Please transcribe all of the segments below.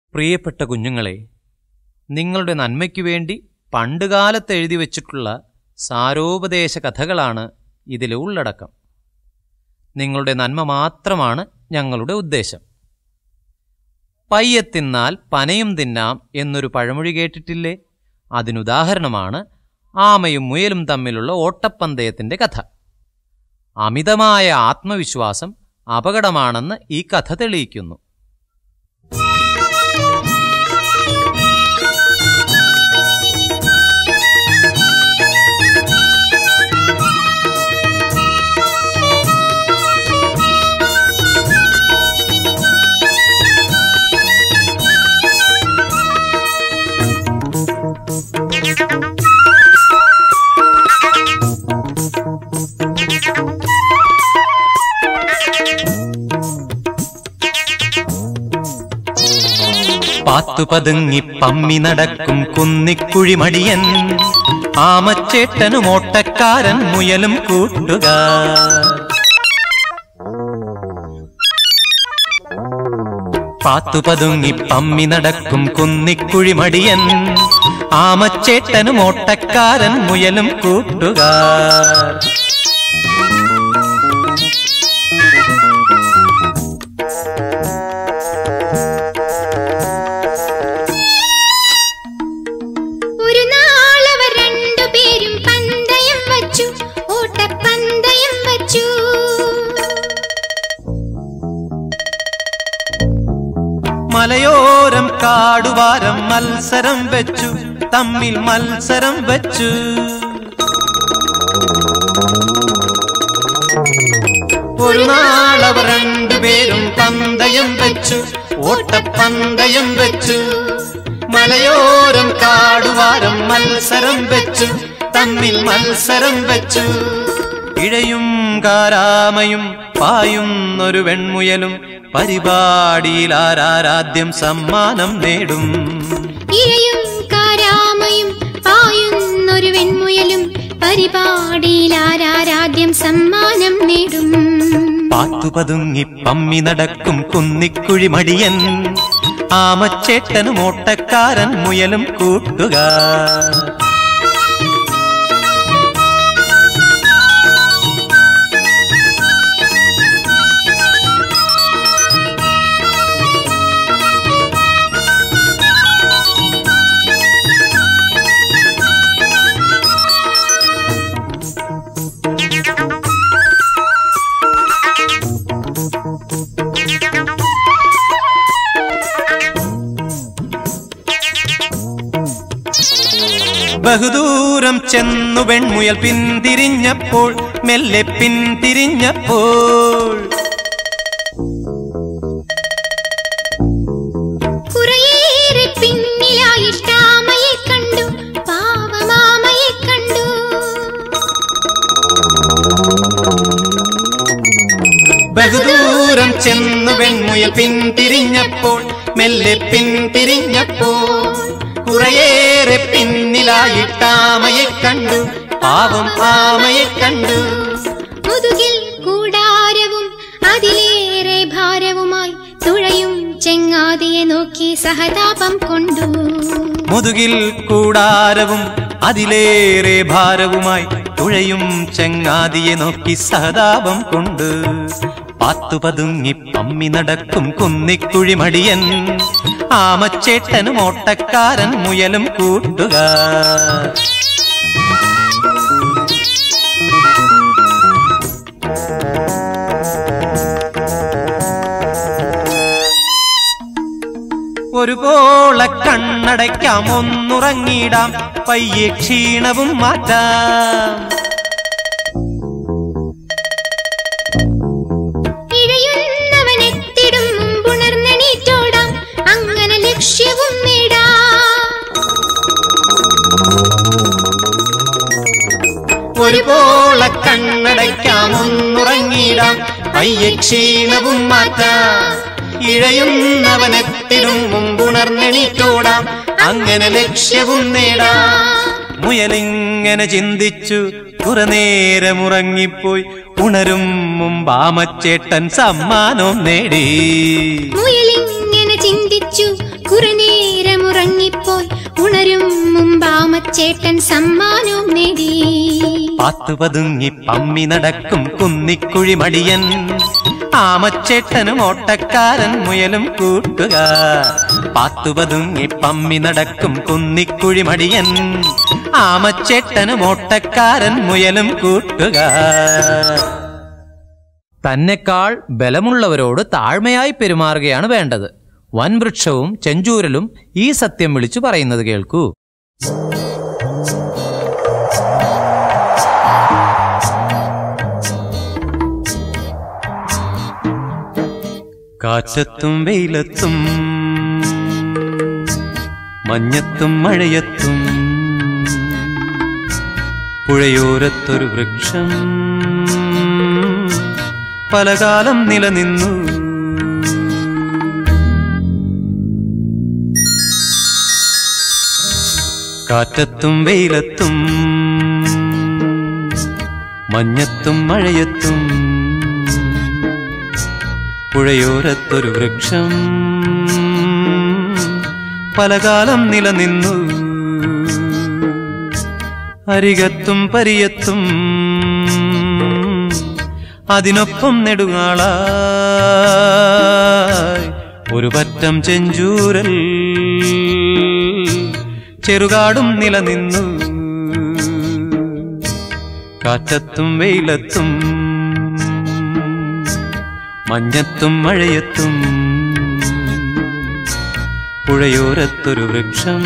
പ്രിയപ്പെട്ട കുഞ്ഞുങ്ങളെ നിങ്ങളുടെ നന്മയ്ക്കു വേണ്ടി പണ്ടുകാലത്ത് എഴുതി വച്ചിട്ടുള്ള സാരോപദേശ കഥകളാണ് ഇതിലെ ഉള്ളടക്കം നിങ്ങളുടെ നന്മ മാത്രമാണ് ഞങ്ങളുടെ ഉദ്ദേശം പയ്യെ തിന്നാൽ പനയും തിന്നാം എന്നൊരു പഴമൊഴി കേട്ടിട്ടില്ലേ അതിനുദാഹരണമാണ് ആമയും മുയലും തമ്മിലുള്ള ഓട്ടപ്പന്തയത്തിന്റെ കഥ അമിതമായ ആത്മവിശ്വാസം അപകടമാണെന്ന് ഈ കഥ തെളിയിക്കുന്നു പാത്തു പതുങ്ങി പമ്മി നടക്കും കുന്നിക്കുഴിമടിയൻ ആമച്ചേട്ടനും ഓട്ടക്കാരൻ മുയലും കൂട്ടുകാർ പാത്തു പതുങ്ങി പമ്മി നടക്കും കുന്നിക്കുഴിമടിയൻ ആമച്ചേട്ടനും ഓട്ടക്കാരൻ മുയലും കൂട്ടുകാർ ഒരു നാളവർ രണ്ടുപേരും പന്തയം വച്ചു ഓട്ടപ്പന്തയം വച്ചു മലയോരം കാടുവാരം മത്സരം വെച്ചു തമ്മിൽ മത്സരം വെച്ചു ഒരു നാളവർ രണ്ടുപേരും പന്തയം വെച്ചു ഓട്ടപ്പന്തയം വെച്ചു മലയോരം കാടുവാരം മത്സരം വെച്ചു തമ്മിൽ മത്സരം വെച്ചു ഇഴയും കാരാമയും പായുന്നൊരു വെൺമുയലും പരിപാടിയിൽ ആരാരാദ്യം സമ്മാനം നേടും ഇഴയും കാരാമയും പായുന്നൊരു വെൺമുയലും പരിപാടിയിൽ ആരാരാദ്യം സമ്മാനം നേടും പാത്തു പതുങ്ങി പമ്മി നടക്കും കുന്നിക്കുഴിമടിയൻ ആമച്ചേട്ടനും ഓട്ടക്കാരൻ മുയലും കൂട്ടുകാർ ബഹുദൂരം ചെന്നു വെൺമുയൽ പിന്തിരിഞ്ഞപ്പോൾ മെല്ലെ പിന്തിരിഞ്ഞപ്പോൾ കുറേയേറെ പിന്നിലായിട്ടാമയെ കണ്ടു പാവമാമയെ കണ്ടു ബഹുദൂരം ചെന്നു വെൺമുയൽ പിന്തിരിഞ്ഞപ്പോൾ മെല്ലെ പിന്തിരിഞ്ഞപ്പോൾ കുറേയേറെ പിന്നിലായിട്ടാമയെ കണ്ടു പാവം ആമയെ കണ്ടു മുതുകിൽ കൂടാരവും അതിലേറെ ഭാരവുമായി തുഴയും ചെങ്ങാതിയെ നോക്കി സഹതാപം കൊണ്ടു മുതുകിൽ കൂടാരവും അതിലേറെ ഭാരവുമായി തുഴയും ചങ്ങാതിയെ നോക്കി സഹതാപം കൊണ്ട് പാത്തു പതുങ്ങി പമ്മി നടക്കും കുന്നിക്കുഴിമടിയൻ ആമച്ചേട്ടനും ഓട്ടക്കാരൻ മുയലും കൂട്ടുകാർ ഒരു പോള കണ്ണടയ്ക്കാം ഒന്നുറങ്ങിടാം പയ്യെ ക്ഷീണവും മാറ്റാം ഇഴയുന്നവനെത്തിടും മുമ്പുണർന്നെണീറ്റോടാം അങ്ങനെ ലക്ഷ്യവും നേടാം ഒരു പോള കണ്ണടയ്ക്കാം ഒന്നുറങ്ങിടാം പയ്യെ ക്ഷീണവും മാറ്റാം ഇഴയുന്നവനെത്തിടും മുമ്പുണർന്നെണീറ്റോടാം അങ്ങനെ ലക്ഷ്യവും നേടാം മുയലിങ്ങനെ ചിന്തിച്ചു കുറെ നേരം ഉറങ്ങിപ്പോയി ഉണരും മുമ്പാമച്ചേട്ടൻ സമ്മാനവും നേടി മുയലിങ്ങനെ ചിന്തിച്ചു കുറെ ആമച്ചേട്ടൻ സമ്മാനവും നേടി പാത്തു പതുങ്ങി പമ്മി നടക്കും കുന്നിക്കുഴി മടിയൻ ആമച്ചേട്ടനും ഓട്ടക്കാരൻ മുയലും കൂട്ടുകാർ പാത്തു പതുങ്ങി പമ്മി നടക്കും കുന്നിക്കുഴി മടിയൻ ആമച്ചേട്ടനും ഓട്ടക്കാരൻ മുയലും കൂട്ടുകാർ തന്നെക്കാൾ ബലമുള്ളവരോട് താഴ്മയായി പെരുമാറുകയാണ് വേണ്ടത് വൻവൃക്ഷവും ചെഞ്ചൂരലും ഈ സത്യം വിളിച്ചു പറയുന്നത് കേൾക്കൂ കാറ്റത്തും വെയിലത്തും മഞ്ഞത്തും മഴയത്തും പുഴയോരത്തൊരു വൃക്ഷം പലകാലം നിലനിന്നു കാറ്റത്തും വെയിലത്തും മഞ്ഞത്തും മഴയത്തും പുഴയോരത്തൊരു വൃക്ഷം പലകാലം നിലനിന്നു അരികത്തും പരിയത്തും അതിനൊപ്പം നെടുങ്ങാളായി ഒരു പറ്റം ചെഞ്ചൂരൽ ചെറുകാടും നിലനിന്നു കാറ്റത്തും വെയിലത്തും മഞ്ഞത്തും മഴയത്തും പുഴയോരത്തൊരു വൃക്ഷം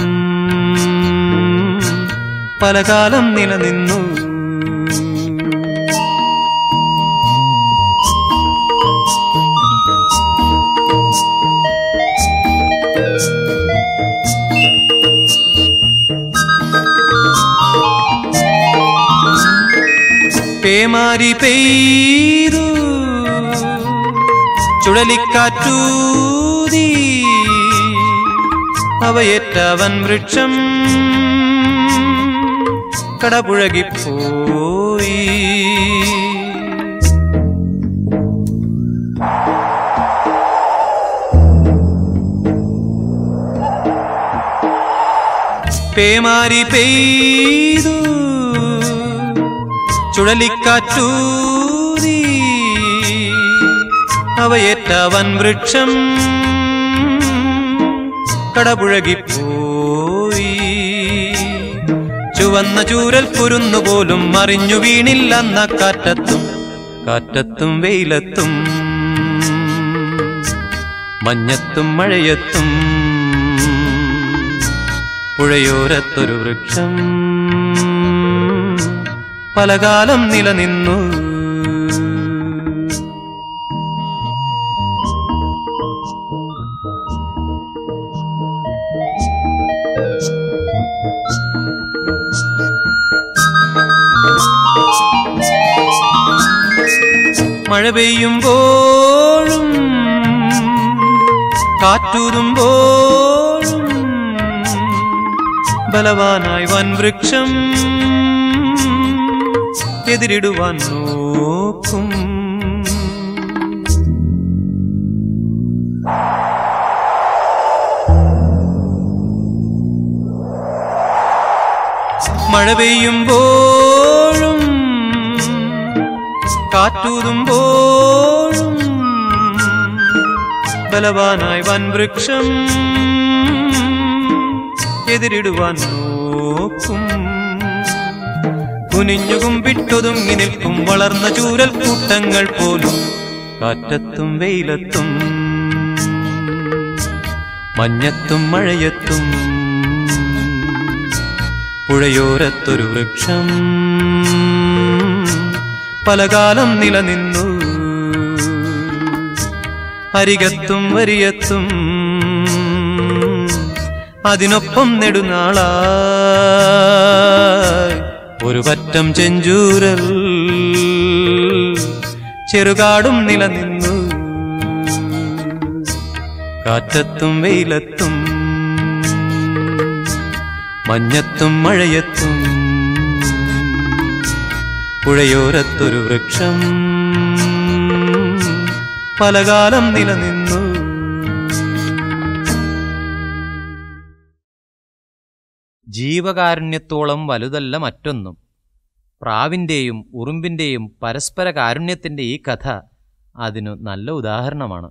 പലകാലം നിലനിന്നു പേമാരി പെയ്തു ചുഴലിക്കാറ്റൂതി അവയേറ്റവൻ വൃക്ഷം കടപുഴകിപ്പോയി പേമാരി പെയ്തു ചുഴലിക്കാറ്റൂതി അവയേറ്റവൻ വൃക്ഷം കടപുഴകിപ്പോയി ചുവന്ന ചൂരൽ കുരുന്നു പോലും മറിഞ്ഞു വീണില്ലെന്ന കാറ്റത്തും കാറ്റത്തും വെയിലത്തും മഞ്ഞത്തും മഴയത്തും പുഴയോരത്തൊരു വൃക്ഷം പലകാലം നിലനിന്നു മഴ പെയ്യുമ്പോഴും കാറ്റൂതുമ്പോഴും ബലവാനായി വൻവൃക്ഷം എതിരിടുവാൻ നോക്കും മഴ പെയ്യുമ്പോഴും കാറ്റൂതുമ്പോഴും ബലവാനായി വൻവൃക്ഷം എതിരിടുവാൻ നോക്കും കുനിഞ്ഞുകും വിട്ടൊതുങ്ങി നിൽക്കും വളർന്ന ചൂരൽ കൂട്ടങ്ങൾ പോലും കാറ്റത്തും വെയിലത്തും മഞ്ഞത്തും മഴയത്തും പുഴയോരത്തൊരു വൃക്ഷം പലകാലം നിലനിന്നു അരികത്തും വരിയത്തും അതിനൊപ്പം നെടുനാളായി ഒരു പറ്റം ചെഞ്ചൂരൽ ചെറുകാടും നിലനിന്നു കാറ്റത്തും വെയിലത്തും മഞ്ഞത്തും മഴയത്തും പുഴയോരത്തൊരു വൃക്ഷം പലകാലം നിലനിന്നു ജീവകാരുണ്യത്തോളം വലുതല്ല മറ്റൊന്നും പ്രാവിൻ്റെയും ഉറുമ്പിൻ്റെയും പരസ്പര കാരുണ്യത്തിൻ്റെ ഈ കഥ അതിനു നല്ല ഉദാഹരണമാണ്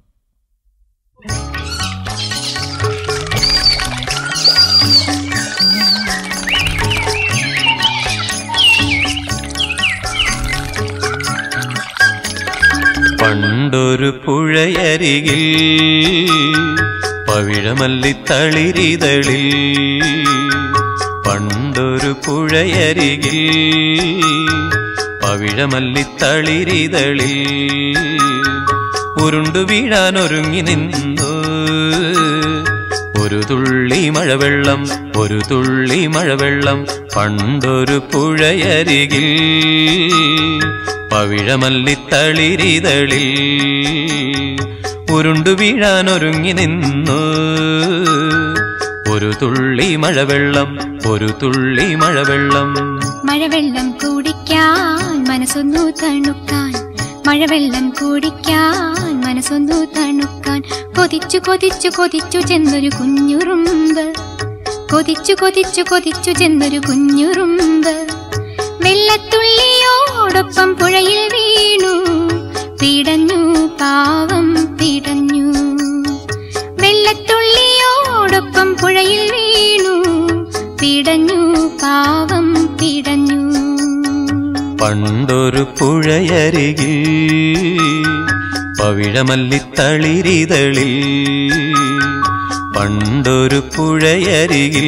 പണ്ടൊരു പുഴയരികിൽ പവിഴമല്ലിത്തളിരിതളിൽ പണ്ടൊരു പുഴയരികിൽ പവിഴമല്ലിത്തളിരിതളിൽ ഉരുണ്ടു വീഴാനൊരുങ്ങി നിന്നു ഒരു തുള്ളി മഴവെള്ളം ഒരു തുള്ളി മഴവെള്ളം പണ്ടൊരു പുഴയരികിൽ പവിഴമല്ലിത്തളിരിതളിൽ ഉരുണ്ടു വീഴാനൊരുങ്ങി നിന്നു ഒരു തുള്ളി മഴവെള്ളം ഒരു തുള്ളി മഴവെള്ളം മഴവെള്ളം കുടിക്കാൻ മനസ്സൊന്നു തണുക്കാൻ മഴവെള്ളം കുടിക്കാൻ മനസ്സൊന്നു തണുക്കാൻ കൊതിച്ചു കൊതിച്ചു കൊതിച്ചു ചെന്നൊരു കുഞ്ഞുറുമ്പ് കൊതിച്ചു കൊതിച്ചു കൊതിച്ചു ചെന്നൊരു കുഞ്ഞുറുമ്പ് വെള്ളത്തുള്ളിയോടൊപ്പം പുഴയിൽ വീണു പിടഞ്ഞു പാവം പിടഞ്ഞു വെള്ളത്തുള്ളിയോടൊപ്പം പുഴയിൽ വീണു പിടഞ്ഞു പാവം പിടഞ്ഞു പണ്ടൊരു പുഴയരികിൽ പവിഴമല്ലിത്തളിരിതളിൽ പണ്ടൊരു പുഴയരികിൽ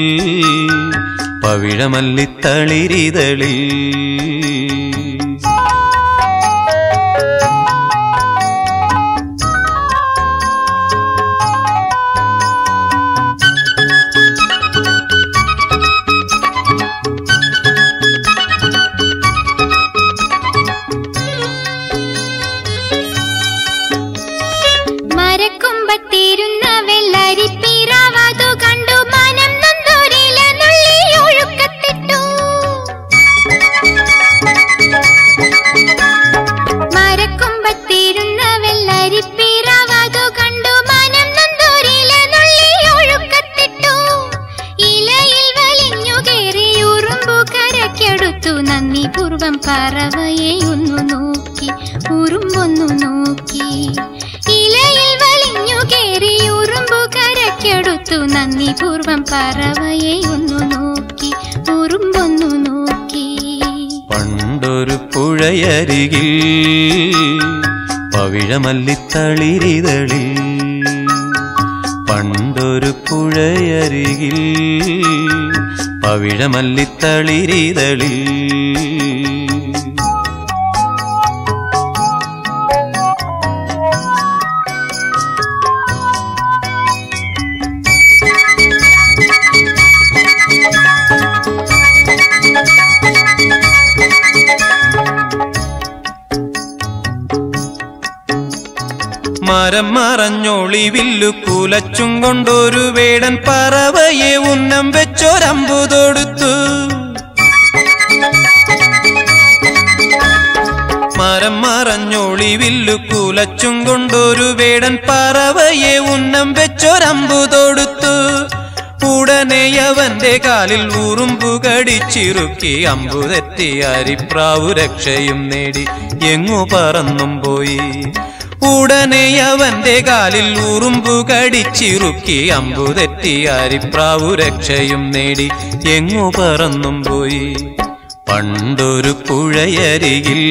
പവിഴമല്ലിത്തളിരിതളിൽ മരക്കൊമ്പത്തിരുന്ന വെള്ളരിപ്പിറാവതു കണ്ടു മനം നന്ദൂരില നുള്ളി ഒഴുക്കത്തിട്ടു മരക്കൊമ്പത്തിരുന്ന വെള്ളരിപ്പിറാവതു കണ്ടു മനം നന്ദൂരില നുള്ളി ഒഴുക്കത്തിട്ടു ഇലയിൽ വലിഞ്ഞു കയറി ഉറുമ്പു കരക്കെടുത്തു നന്ദി പൂർവം പറവയെ ഒന്നു നോക്കി ഉറുമ്പൊന്നു നോക്കി ഇലയിൽ വലിഞ്ഞു കയറി ഉറുമ്പു കരക്കെടുത്തു നന്ദി പൂർവം പറവയെ ഒന്നു നോക്കി ഉറുമ്പൊന്നു നോക്കി പണ്ടൊരു പുഴയരികിൽ പവിഴമല്ലിത്തളിരിതളിൽ പണ്ടൊരു പുഴയരികിൽ പവിഴമല്ലിത്തളിരിതളിൽ മരം മറഞ്ഞൊളിവില്ലു കുലച്ചും കൊണ്ടൊരു വേടൻ പറവയെ ഉന്നം വെച്ചൊരമ്പു തൊടുത്തു മരം മറഞ്ഞൊളിവില്ലു കുലച്ചും കൊണ്ടൊരു വേടൻ പറവയെ ഉന്നം വെച്ചൊരമ്പു തൊടുത്തു ഉടനെ അവന്റെ കാലിൽ ഉറുമ്പു കടിച്ചിറുക്കി അമ്പു തെറ്റി അരിപ്രാവു രക്ഷയും നേടി എങ്ങു പറന്നും പോയി ഉടനെ അവന്റെ കാലിൽ ഉറുമ്പു കടിച്ചിറുക്കി അമ്പു തെറ്റി അരിപ്രാവു രക്ഷയും നേടി എങ്ങു പറന്നും പോയി പണ്ടൊരു പുഴയരികിൽ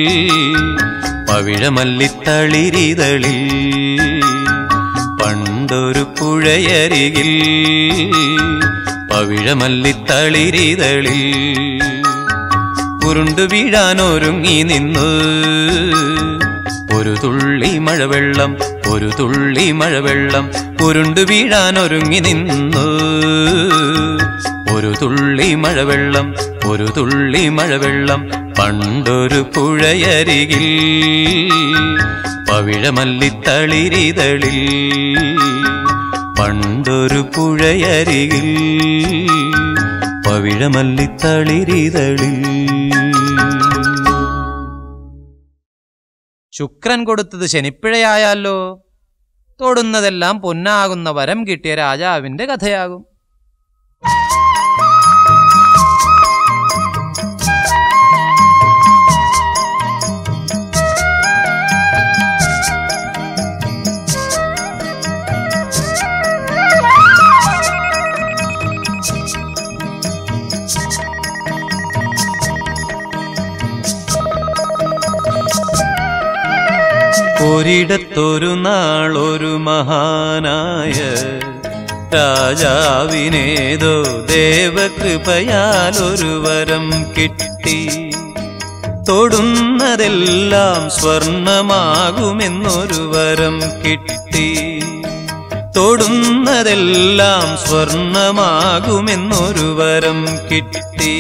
പവിഴമല്ലിത്തളിരിതളിൽ പണ്ടൊരു പുഴയരികിൽ പവിഴമല്ലിത്തളിരിതളിൽ ഉരുണ്ടു വീഴാനൊരുങ്ങി നിന്നു ഒരു തുള്ളി മഴവെള്ളം ഒരു തുള്ളി മഴവെള്ളം ഉരുണ്ടു വീഴാനൊരുങ്ങി നിന്നു ഒരു തുള്ളി മഴവെള്ളം ഒരു തുള്ളി മഴവെള്ളം പണ്ടൊരു പുഴയരികിൽ പവിഴമല്ലിത്തളിരിതളിൽ പണ്ടൊരു പുഴയരികിൽ പവിഴമല്ലിത്തളിരിതളിൽ ശുക്രൻ കൊടുത്തത് ശനിപ്പിഴയായാലോ തൊടുന്നതെല്ലാം പൊന്നാകുന്ന വരം കിട്ടിയ രാജാവിന്റെ കഥയാകും ഒരിടത്തൊരു നാൾ ഒരു മഹാനായ രാജാവിനേതോ ദേവകൃപയാൽ ഒരു വരം കിട്ടി തൊടുന്നതെല്ലാം സ്വർണമാകുമെന്നൊരു വരം കിട്ടി തൊടുന്നതെല്ലാം സ്വർണമാകുമെന്നൊരു വരം കിട്ടി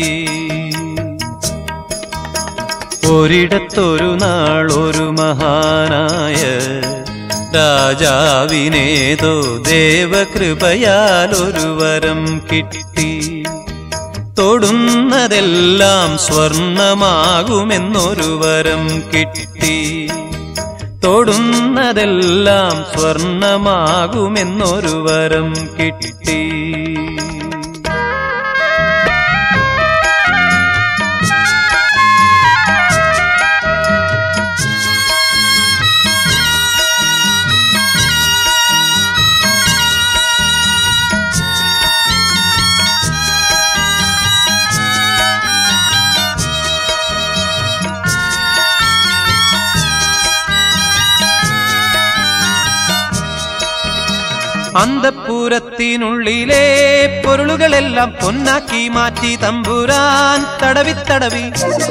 ഒരിടത്തൊരു നാൾ ഒരു മഹാനായ രാജാവിനേതോ ദേവകൃപയാൽ ഒരു വരം കിട്ടി തൊടുന്നതെല്ലാം സ്വർണമാകുമെന്നൊരു വരം കിട്ടി തൊടുന്നതെല്ലാം സ്വർണമാകുമെന്നൊരു വരം കിട്ടി അന്തപ്പൂരത്തിനുള്ളിലെ പൊരുളുകളെല്ലാം പൊന്നാക്കി മാറ്റി തമ്പുരാൻ തടവി തടവി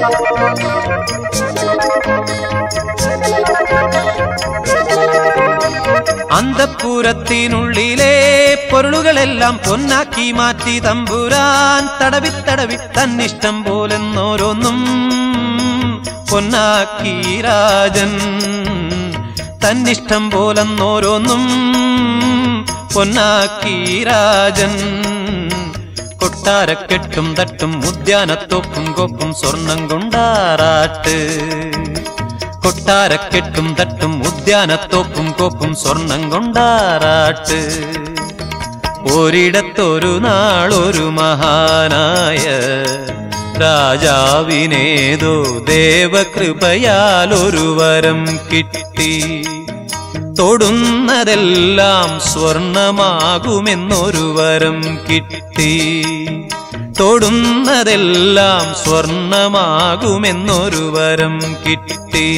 അന്തപ്പൂരത്തിനുള്ളിലെ പൊരുളുകളെല്ലാം പൊന്നാക്കി മാറ്റി തമ്പുരാൻ തടവി തടവി തന്നിഷ്ടം പോലെന്നോരോന്നും പൊന്നാക്കി രാജൻ തന്നിഷ്ടം പോലെന്നോരോന്നും പൊന്നാക്കി രാജൻ കൊട്ടാരക്കെട്ടും തട്ടും ഉദ്യാനത്തോപ്പും കൊപ്പും സ്വർണം കൊണ്ടാറാട്ട് കൊട്ടാരക്കെട്ടും തട്ടും ഉദ്യാനത്തോപ്പും കോപ്പും സ്വർണം കൊണ്ടാറാട്ട് ഒരിടത്തൊരു നാളൊരു മഹാനായ രാജാവിനേതോ ദേവകൃപയാൽ ഒരു വരം കിട്ടി തൊടുന്നതെല്ലാം സ്വർണമാകുമെന്നൊരു വരം കിട്ടി തൊടുന്നതെല്ലാം സ്വർണമാകുമെന്നൊരു വരം കിട്ടി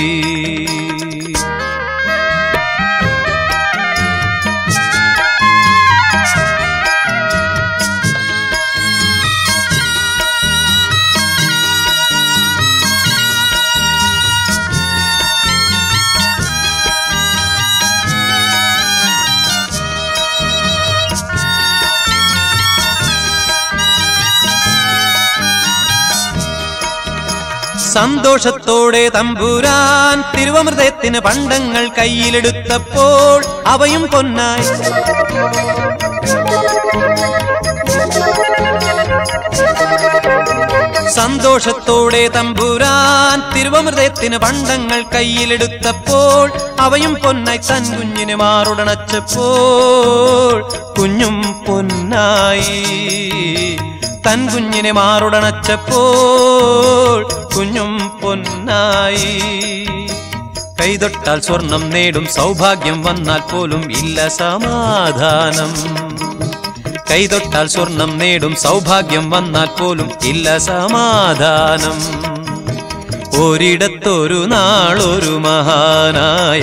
സന്തോഷത്തോടെ തമ്പുരാൻ തിരുവമൃതത്തിന് പണ്ടങ്ങൾ കയ്യിലെടുത്തപ്പോൾ അവയും പൊന്നായി സന്തോഷത്തോടെ തമ്പുരാൻ തിരുവമൃതത്തിന് പണ്ടങ്ങൾ കയ്യിലെടുത്തപ്പോൾ അവയും പൊന്നായി തൻ കുഞ്ഞിന് മാറുടണച്ചപ്പോൾ കുഞ്ഞും പൊന്നായി തൻ കുഞ്ഞിനെ മാറുടണച്ചപ്പോൾ കുഞ്ഞും പൊന്നായി കൈതൊട്ടാൽ സ്വർണം നേടും സൗഭാഗ്യം വന്നാൽ പോലും ഇല്ല സമാധാനം കൈതൊട്ടാൽ സ്വർണം നേടും സൗഭാഗ്യം വന്നാൽ പോലും ഇല്ല സമാധാനം ഒരിടത്തൊരു നാളൊരു മഹാനായ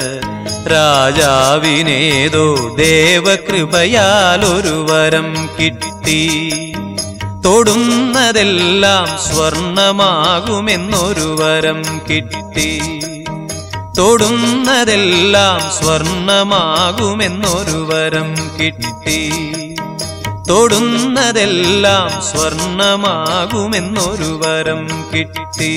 രാജാവിനേതോ ദേവകൃപയാൽ ഒരു വരം കിട്ടി തൊടുന്നതെല്ലാം സ്വർണമാകുമെന്നൊരു വരം കിട്ടി തൊടുന്നതെല്ലാം സ്വർണമാകുമെന്നൊരു വരം കിട്ടി തൊടുന്നതെല്ലാം സ്വർണമാകുമെന്നൊരു വരം കിട്ടി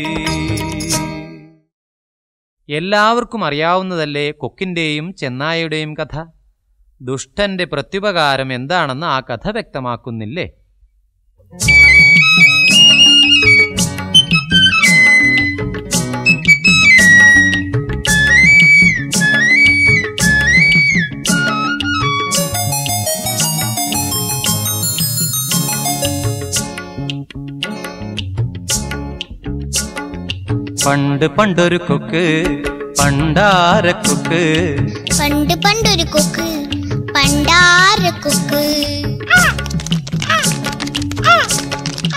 എല്ലാവർക്കും അറിയാവുന്നതല്ലേ കൊക്കിന്റെയും ചെന്നായയുടെയും കഥ ദുഷ്ടന്റെ പ്രത്യുപകാരം എന്താണെന്ന് ആ കഥ വ്യക്തമാക്കുന്നില്ലേ പണ്ട് പണ്ടൊരു കൊക്ക് പണ്ടാരക്കൊക്ക് പണ്ട് പണ്ടൊരു കൊക്ക് പണ്ടാര കൊക്ക്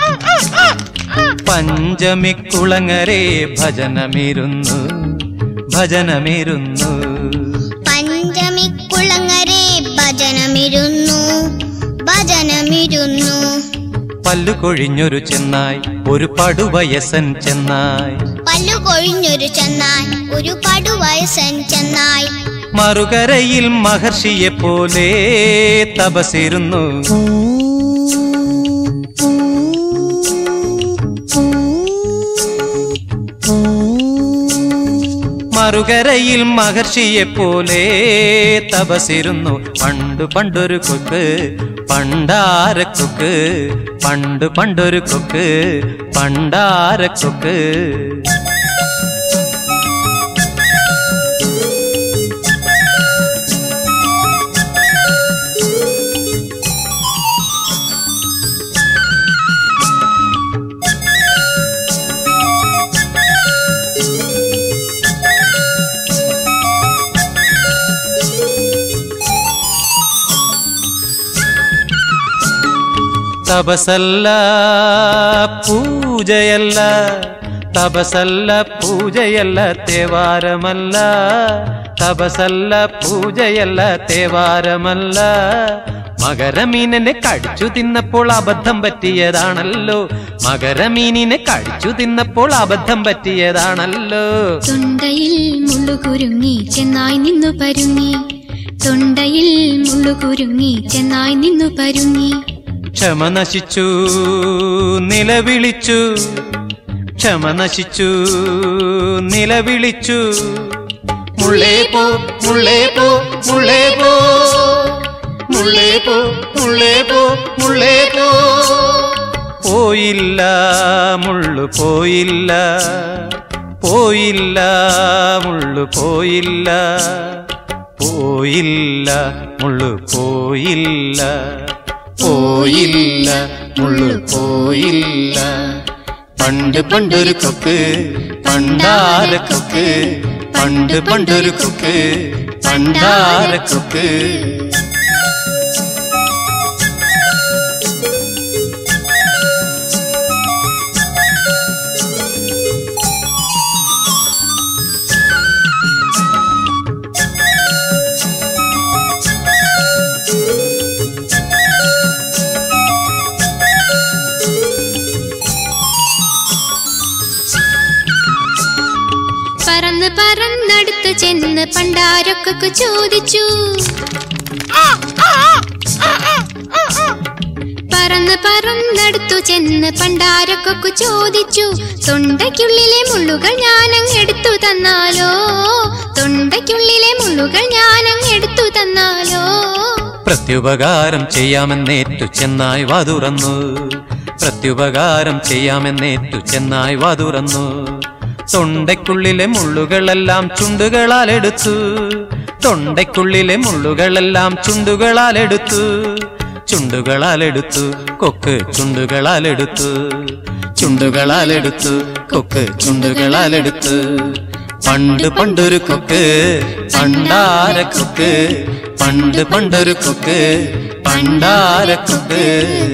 പഞ്ചമിക്കുളങ്ങരെ ഭജനമിരുന്നു ഭജനമേരുന്നു പഞ്ചമിക്കുളങ്ങരെ ഭജനമിരുന്നു ഭജനമിരുന്നു പല്ലു കൊഴിഞ്ഞൊരു ചെന്നായ് ഒരു പടുവയസ്സൻ ചെന്നായ് പല്ലു കൊഴിഞ്ഞൊരു ചെന്നായ് ഒരു പടുവയസ്സൻ ചെന്നായ് മറുകരയിൽ മഹർഷിയെ പോലെ തപസിരുന്നു മറുകരയിൽ മഹർഷിയെ പോലെ തപസിരുന്നു പണ്ടു പണ്ടൊരു കൊക്ക് പണ്ടാരക്കൊക്ക് പണ്ട് പണ്ടൊരു കൊക്ക് പണ്ടാരക്കൊക്ക് തപസല്ല പൂജയല്ല തപസല്ല പൂജയല്ല തേവാരമല്ല തപസല്ല പൂജയല്ല തേവാരമല്ല മകരമീനിനെ കടിച്ചു തിന്നപ്പോൾ അബദ്ധം പറ്റിയതാണല്ലോ മകരമീനിനെ കടിച്ചു തിന്നപ്പോൾ അബദ്ധം പറ്റിയതാണല്ലോ തൊണ്ടയിൽ മുള്ളുകുരുങ്ങി ചെന്നായി നിന്നു പരുങ്ങി തൊണ്ടയിൽ മുള്ളുകുരുങ്ങി ചെന്നായി നിന്നു പരുങ്ങി ക്ഷമ നശിച്ചു നിലവിളിച്ചു ക്ഷമ നശിച്ചു നിലവിളിച്ചു മുള്ളേ പോ മുള്ളേ പോ മുള്ളേ പോ മുള്ളേ പോ മുള്ളേ പോ മുള്ളേ പോ പോയില്ല മുള്ളു പോയില്ല പോയില്ല മുള്ളു പോയില്ല പോയില്ല മുള്ളു പോയില്ല പോയില്ല മുള്ളു പോയില്ല പണ്ട് പണ്ടൊരു കൊക്ക് പണ്ടാര കൊക്ക് പണ്ട് പണ്ടൊരു കൊക്ക് പണ്ടാര കൊക്ക് പറന്ന് പറന്നടുത്ത് ചെന്ന് പണ്ടാരൊക്കെ ചോദിച്ചു പറന്ന് പറന്നടുത്തു ചെന്ന് പണ്ടാരൊക്കെ ചോദിച്ചു തൊണ്ടയ്ക്കുള്ളിലെ മുള്ളുകൾ ഞാനങ്ങ് എടുത്തു തന്നാലോ തൊണ്ടയ്ക്കുള്ളിലെ മുള്ളുകൾ ഞാനങ്ങ് എടുത്തു തന്നാലോ പ്രത്യുപകാരം ചെയ്യാമെന്നേറ്റു ചെന്നായി വാതുറന്നു പ്രത്യുപകാരം ചെയ്യാമെന്നേറ്റു ചെന്നായി വാതുറന്നു തൊണ്ടയ്ക്കുള്ളിലെ മുള്ളുകളെല്ലാം ചുണ്ടുകളാൽ എടുത്തു തൊണ്ടയ്ക്കുള്ളിലെ മുള്ളുകളെല്ലാം ചുണ്ടുകളാൽ എടുത്തു ചുണ്ടുകളാൽ എടുത്തു കൊക്ക് ചുണ്ടുകളാൽ എടുത്തു ചുണ്ടുകളാൽ എടുത്തു കൊക്ക് ചുണ്ടുകളാൽ എടുത്തു പണ്ട് പണ്ടൊരു കൊക്ക് പണ്ടാര കൊക്ക് പണ്ട് പണ്ടൊരു കൊക്ക് പണ്ടാര കൊക്ക്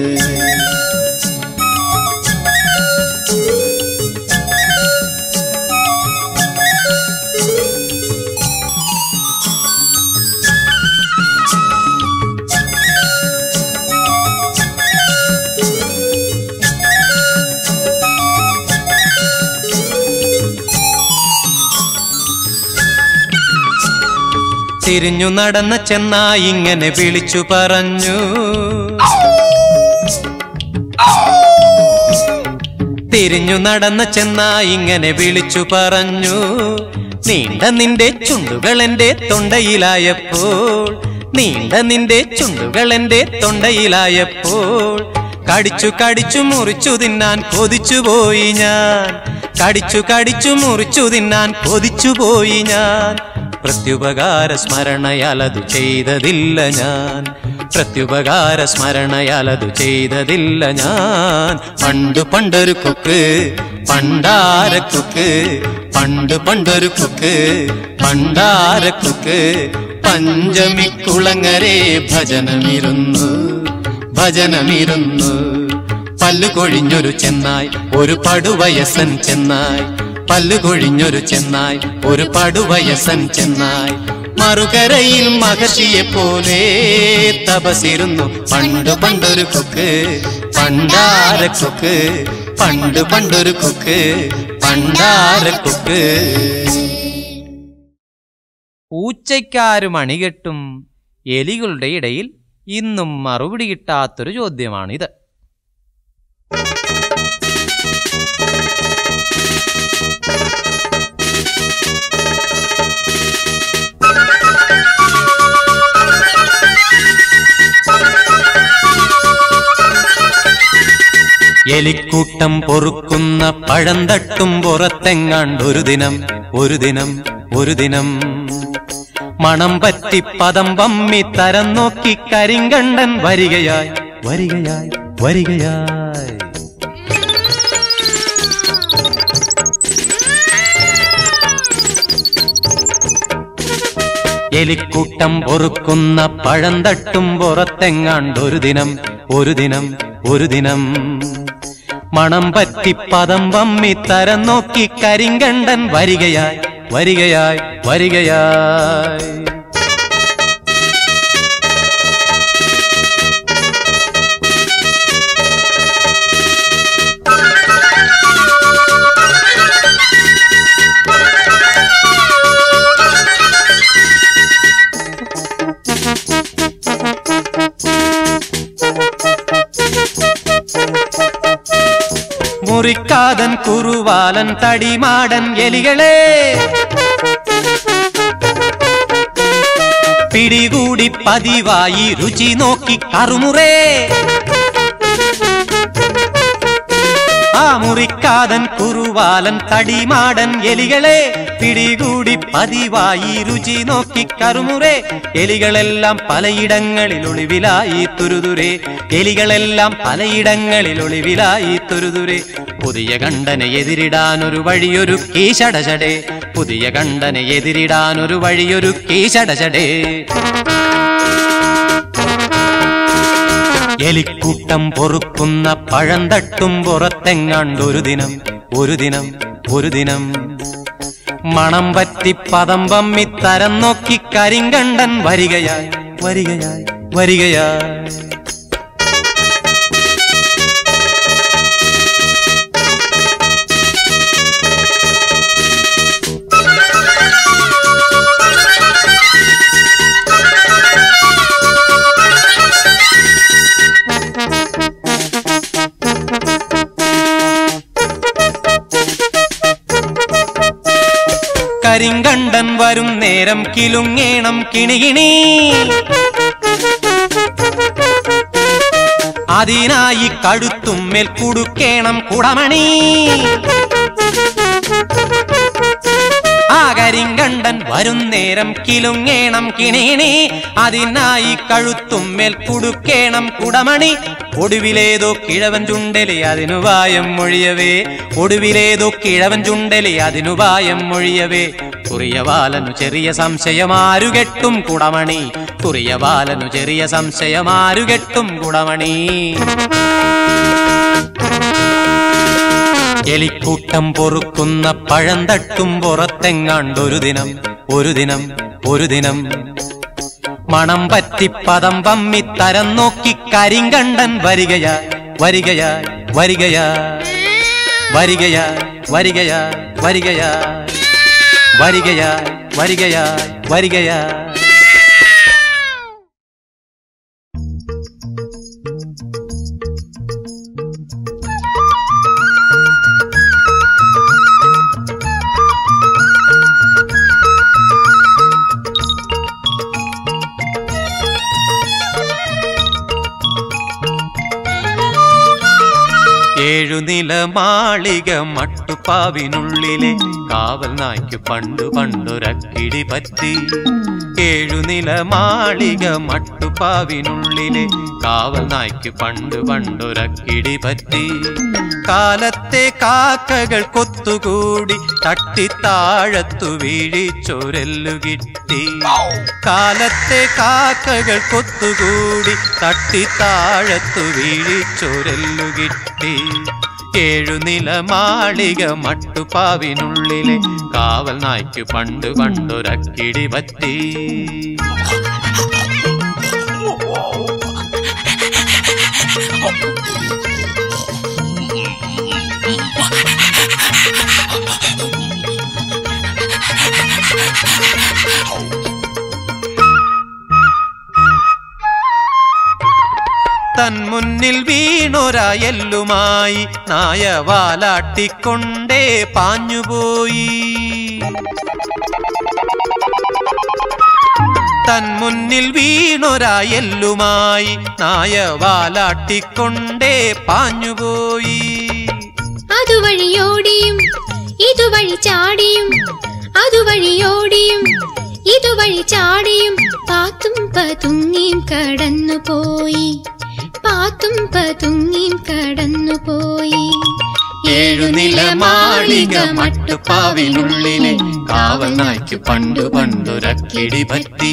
തിരിഞ്ഞു നടന്ന ചെന്നായി ഇങ്ങനെ വിളിച്ചു പറഞ്ഞു തിരിഞ്ഞു നടന്ന ചെന്നായി ഇങ്ങനെ വിളിച്ചു പറഞ്ഞു നീണ്ട നിന്റെ ചുണ്ടുകൾ എന്റെ തൊണ്ടയിലായപ്പോൾ നീണ്ട നിന്റെ ചുണ്ടുകൾ എന്റെ തൊണ്ടയിലായപ്പോൾ കടിച്ചു കടിച്ചു മുറിച്ചു തിന്നാൻ കൊതിച്ചു പോയി ഞാൻ കടിച്ചു കടിച്ചു മുറിച്ചു തിന്നാൻ കൊതിച്ചു പോയി ഞാൻ പ്രത്യുപകാര സ്മരണയാൽ അത് ചെയ്തതില്ല ഞാൻ പ്രത്യുപകാര സ്മരണയാൽ അത് ചെയ്തതില്ല ഞാൻ പണ്ട് പണ്ടൊരു കൊക്ക് പണ്ടാര കൊക്ക് പണ്ട് പണ്ടൊരു കൊക്ക് പണ്ടാര കൊക്ക് പഞ്ചമിക്കുളങ്ങരെ ഭജനമിരുന്നു ഭജനമിരുന്നു പല്ലു കൊഴിഞ്ഞൊരു ചെന്നായ് ഒരു പടുവയസ്സൻ ചെന്നായ് പല്ലുകൊഴിഞ്ഞൊരു ചെന്നായ് ഒരു പടുവയസ്സൻ ചെന്നായ് മറുകരയിൽ മഹർഷിയെ പോലെ തപസിരുന്നു പണ്ട് പണ്ടൊരു കൊക്ക് പണ്ടാര കൊക്ക് പണ്ട് പണ്ടൊരു കൊക്ക് പണ്ടാര കൊക്ക് പൂച്ചയ്ക്കാരും അണികെട്ടും എലികളുടെ ഇടയിൽ ഇന്നും മറുപടി കിട്ടാത്തൊരു ചോദ്യമാണിത് എലിക്കൂട്ടം പൊറുക്കുന്ന പഴം തട്ടും പുറത്തെങ്ങാണ്ടൊരു ദിനം ഒരു ദിനം ഒരു ദിനം മണം പറ്റി പദം പമ്മി തരം നോക്കി കരിങ്കണ്ടൻ വരികയായി വരികയായി വരികയായി എലിക്കൂട്ടം പൊറുക്കുന്ന പഴം തട്ടും പുറത്തെങ്ങാണ്ടൊരു ദിനം ഒരു ദിനം ഒരു ദിനം മണം പറ്റി പദം പമ്മി തരം നോക്കി കരിങ്കണ്ടൻ വരികയായി വരികയായി വരികയായി മുറിക്കാതൻ കുറുവാലൻ തടിമാടൻ എലികളെ പിടികൂടി പതിവായി രുചി നോക്കി കറുമുറേ ആ മുറിക്കാതൻ കുറുവാലൻ തടിമാടൻ എലികളെ പിടികൂടി പതിവായി രുചി നോക്കി കറുമുറേ എലികളെല്ലാം പലയിടങ്ങളിൽ ഒളിവിലായി തുരുതുരേ എലികളെല്ലാം പലയിടങ്ങളിൽ ഒളിവിലായി തുരുതുരേ പുതിയ കണ്ടനെ എതിരിടാൻ ഒരു വഴിയൊരു കീശടചടേ പുതിയ കണ്ടനെ എതിരിടാൻ ഒരു വഴിയൊരു കീശടചടേ എലിക്കൂട്ടം പൊറുക്കുന്ന പഴം തട്ടും പുറത്തെങ്ങാണ്ടൊരു ദിനം ഒരു ദിനം ഒരു ദിനം മണം പറ്റി പദം പമ്മി തരം നോക്കി കരിങ്കണ്ടൻ വരികയായി വരികയായി വരികയായി കരിങ്കണ്ടൻ വരും നേരം കിലുങ്ങേണം കിണികിണി അതിനായി കഴുത്തുമ്മേൽ കുടുക്കേണം കുടമണി ആ കരിങ്കണ്ടൻ വരും നേരം കിലുങ്ങേണം കിണികിണി അതിനായി കഴുത്തുമ്മേൽ കുടുക്കേണം കുടമണി ഒടുവിലേതോ കിഴവൻ ചുണ്ടലി അതിനു വായം മൊഴിയവേ ഒടുവിലേതോ കിഴവൻ ചുണ്ടലി അതിനു വായം മൊഴിയവേ കുറിയവാലനു ചെറിയ സംശയമാരുകെട്ടും കുടമണി കുറിയവാലനു ചെറിയ സംശയമാരുകെട്ടും കുടമണി എലിക്കൂട്ടം പൊറുക്കുന്ന പഴം തട്ടും പുറത്തെങ്ങാണ്ടൊരു ദിനം ഒരു ദിനം ഒരു ദിനം മണം പറ്റി പദം പമ്മി തരം നോക്കി കരിങ്കണ്ടൻ വരികയായി വരികയായി വരികയായി വരികയായി വരികയായി വരികയായി വരികയായി വരികയായി വരികയായി ഏഴുനില മാളിക മട്ടുപ്പാവിനുള്ളിലെ കാവൽ നായ്ക്കു പണ്ടു പണ്ടൊരക്കിടി പറ്റി ഏഴുനില മാളിക മട്ടുപ്പാവിനുള്ളിലെ കാവൽ നായ്ക്കു പണ്ടു പണ്ടൊരക്കിടി പറ്റി കാലത്തെ കാക്കകൾ കൊത്തുകൂടി തട്ടിത്താഴത്തു വീഴിച്ചൊരല്ലു കിട്ടി കാലത്തെ കാക്കകൾ കൊത്തുകൂടി തട്ടിത്താഴത്തു വീഴിച്ചൊരല്ലു കിട്ടി ഏഴുനില മാളിക മട്ടുപാവിനുള്ളിലെ കാവൽ നായ്ക്കു പണ്ട് പണ്ടൊരക്കിടി പറ്റി തൻ മുന്നിൽ വീണൊരായെല്ലുമായി നായ വാലാട്ടിക്കൊണ്ടേ പാഞ്ഞുപോയി തൻ മുന്നിൽ വീണൊരായെല്ലുമായി നായ വാലാട്ടിക്കൊണ്ടേ പാഞ്ഞുപോയി അതുവഴിയോടിയും ഇതുവഴി ചാടിയും അതുവഴിയോടിയും ഇതുവഴി ചാടിയും പാത്തും പതുങ്ങിയും കടന്നുപോയി പാത്തും പതുങ്ങിയും കടന്നുപോയി ഏഴുനില മാളിക മട്ടുപ്പാവിനുള്ളിലെ കാവൽ നായ്ക്കു പണ്ടു പണ്ടൊരക്കിടി പറ്റി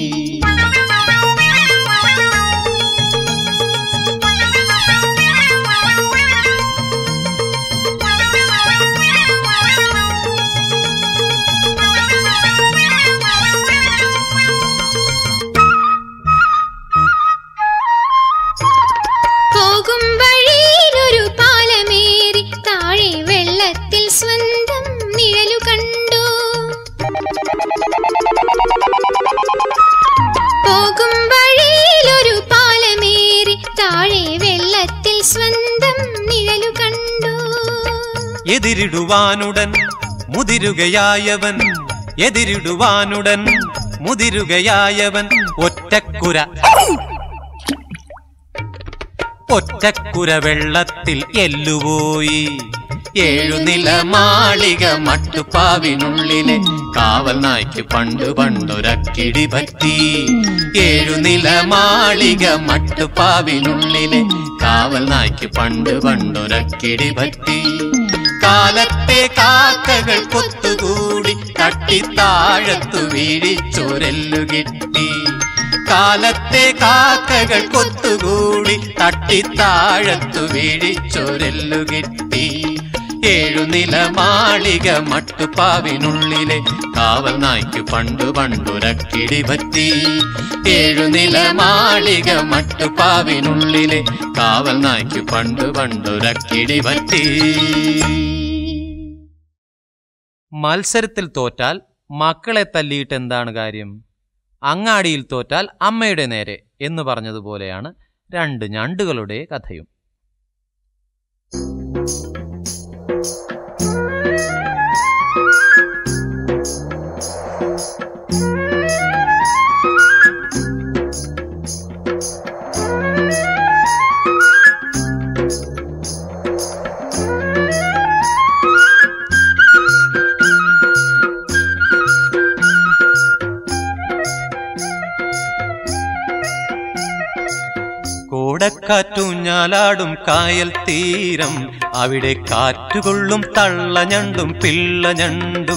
പോകും വഴിയിലൊരു പാലമേറി താഴെ വെള്ളത്തിൽ സ്വന്തം നിഴലു കണ്ടു പോകും വഴിയിലൊരു പാലമേറി താഴെ വെള്ളത്തിൽ സ്വന്തം നിഴലു കണ്ടു എതിരിടുവാനുടൻ മുതിരുകയായവൻ എതിരിടുവാനുടൻ മുതിരുകയായവൻ ഒറ്റക്കുര ഒറ്റക്കുര വെള്ളത്തിൽ എല്ലുപോയി ഏഴുനില മാളിക മട്ടുപ്പാവിനുള്ളിലെ കാവൽ നായ്ക്ക് പണ്ടു പണ്ടൊരക്കിടി പറ്റി ഏഴുനില മാളിക മട്ടുപ്പാവിനുള്ളിലെ കാവൽ നായ്ക്ക് പണ്ട് പണ്ടൊരക്കിടി പറ്റി കാലത്തെ കാക്കകൾ കൊത്തുകൂടി തട്ടിത്താഴത്തു വീഴിച്ചൊരല്ലു കിട്ടി കാലത്തെ കാക്കകൾ കൊത്തുകൂടി തട്ടിത്താഴത്തു വീഴിച്ചൊരല്ലു കിട്ടി ഏഴുനില മാളിക മട്ടുപ്പാവിനുള്ളിലെ കാവൽ നായ്ക്കു പണ്ടു പണ്ടുരക്കിടി പറ്റി ഏഴുനില മാളിക മട്ടുപ്പാവിനുള്ളിലെ കാവൽ നായ്ക്കു പണ്ടു പണ്ടുരക്കിടി പറ്റി മത്സരത്തിൽ തോറ്റാൽ മക്കളെ തല്ലിയിട്ട് എന്താണ് കാര്യം അങ്ങാടിയിൽ തോറ്റാൽ അമ്മയുടെ നേരെ എന്ന് പറഞ്ഞതുപോലെയാണ് രണ്ട് ഞണ്ടുകളുടെ കഥയും കോടക്കാറ്റൂഞ്ഞാലാടും കായൽ തീരം അവിടെ കാറ്റുകൊള്ളും തള്ളഞ്ഞണ്ടും പിള്ളഞ്ഞണ്ടും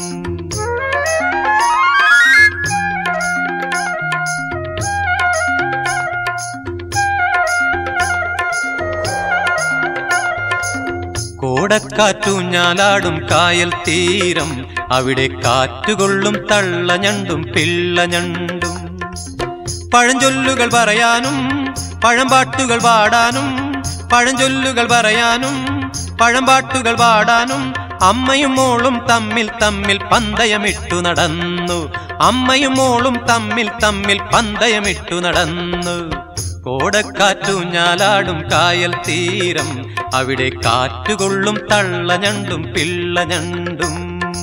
കോടക്കാറ്റൂഞ്ഞാലാടും കായൽ തീരം അവിടെ കാറ്റുകൊള്ളും തള്ളഞ്ഞണ്ടും പിള്ളഞ്ഞണ്ടും പഴഞ്ചൊല്ലുകൾ പറയാനും പഴംപാട്ടുകൾ പാടാനും പഴഞ്ചൊല്ലുകൾ പറയാനും പഴംപാട്ടുകൾ പാടാനും അമ്മയും മോളും തമ്മിൽ തമ്മിൽ പന്തയമിട്ടു നടന്നു അമ്മയും മോളും തമ്മിൽ തമ്മിൽ പന്തയമിട്ടു നടന്നു കോടക്കാറ്റൂഞ്ഞാലാടും കായൽ തീരം അവിടെ കാറ്റുകൊള്ളും തള്ളഞ്ഞണ്ടും പിള്ളഞ്ഞണ്ടും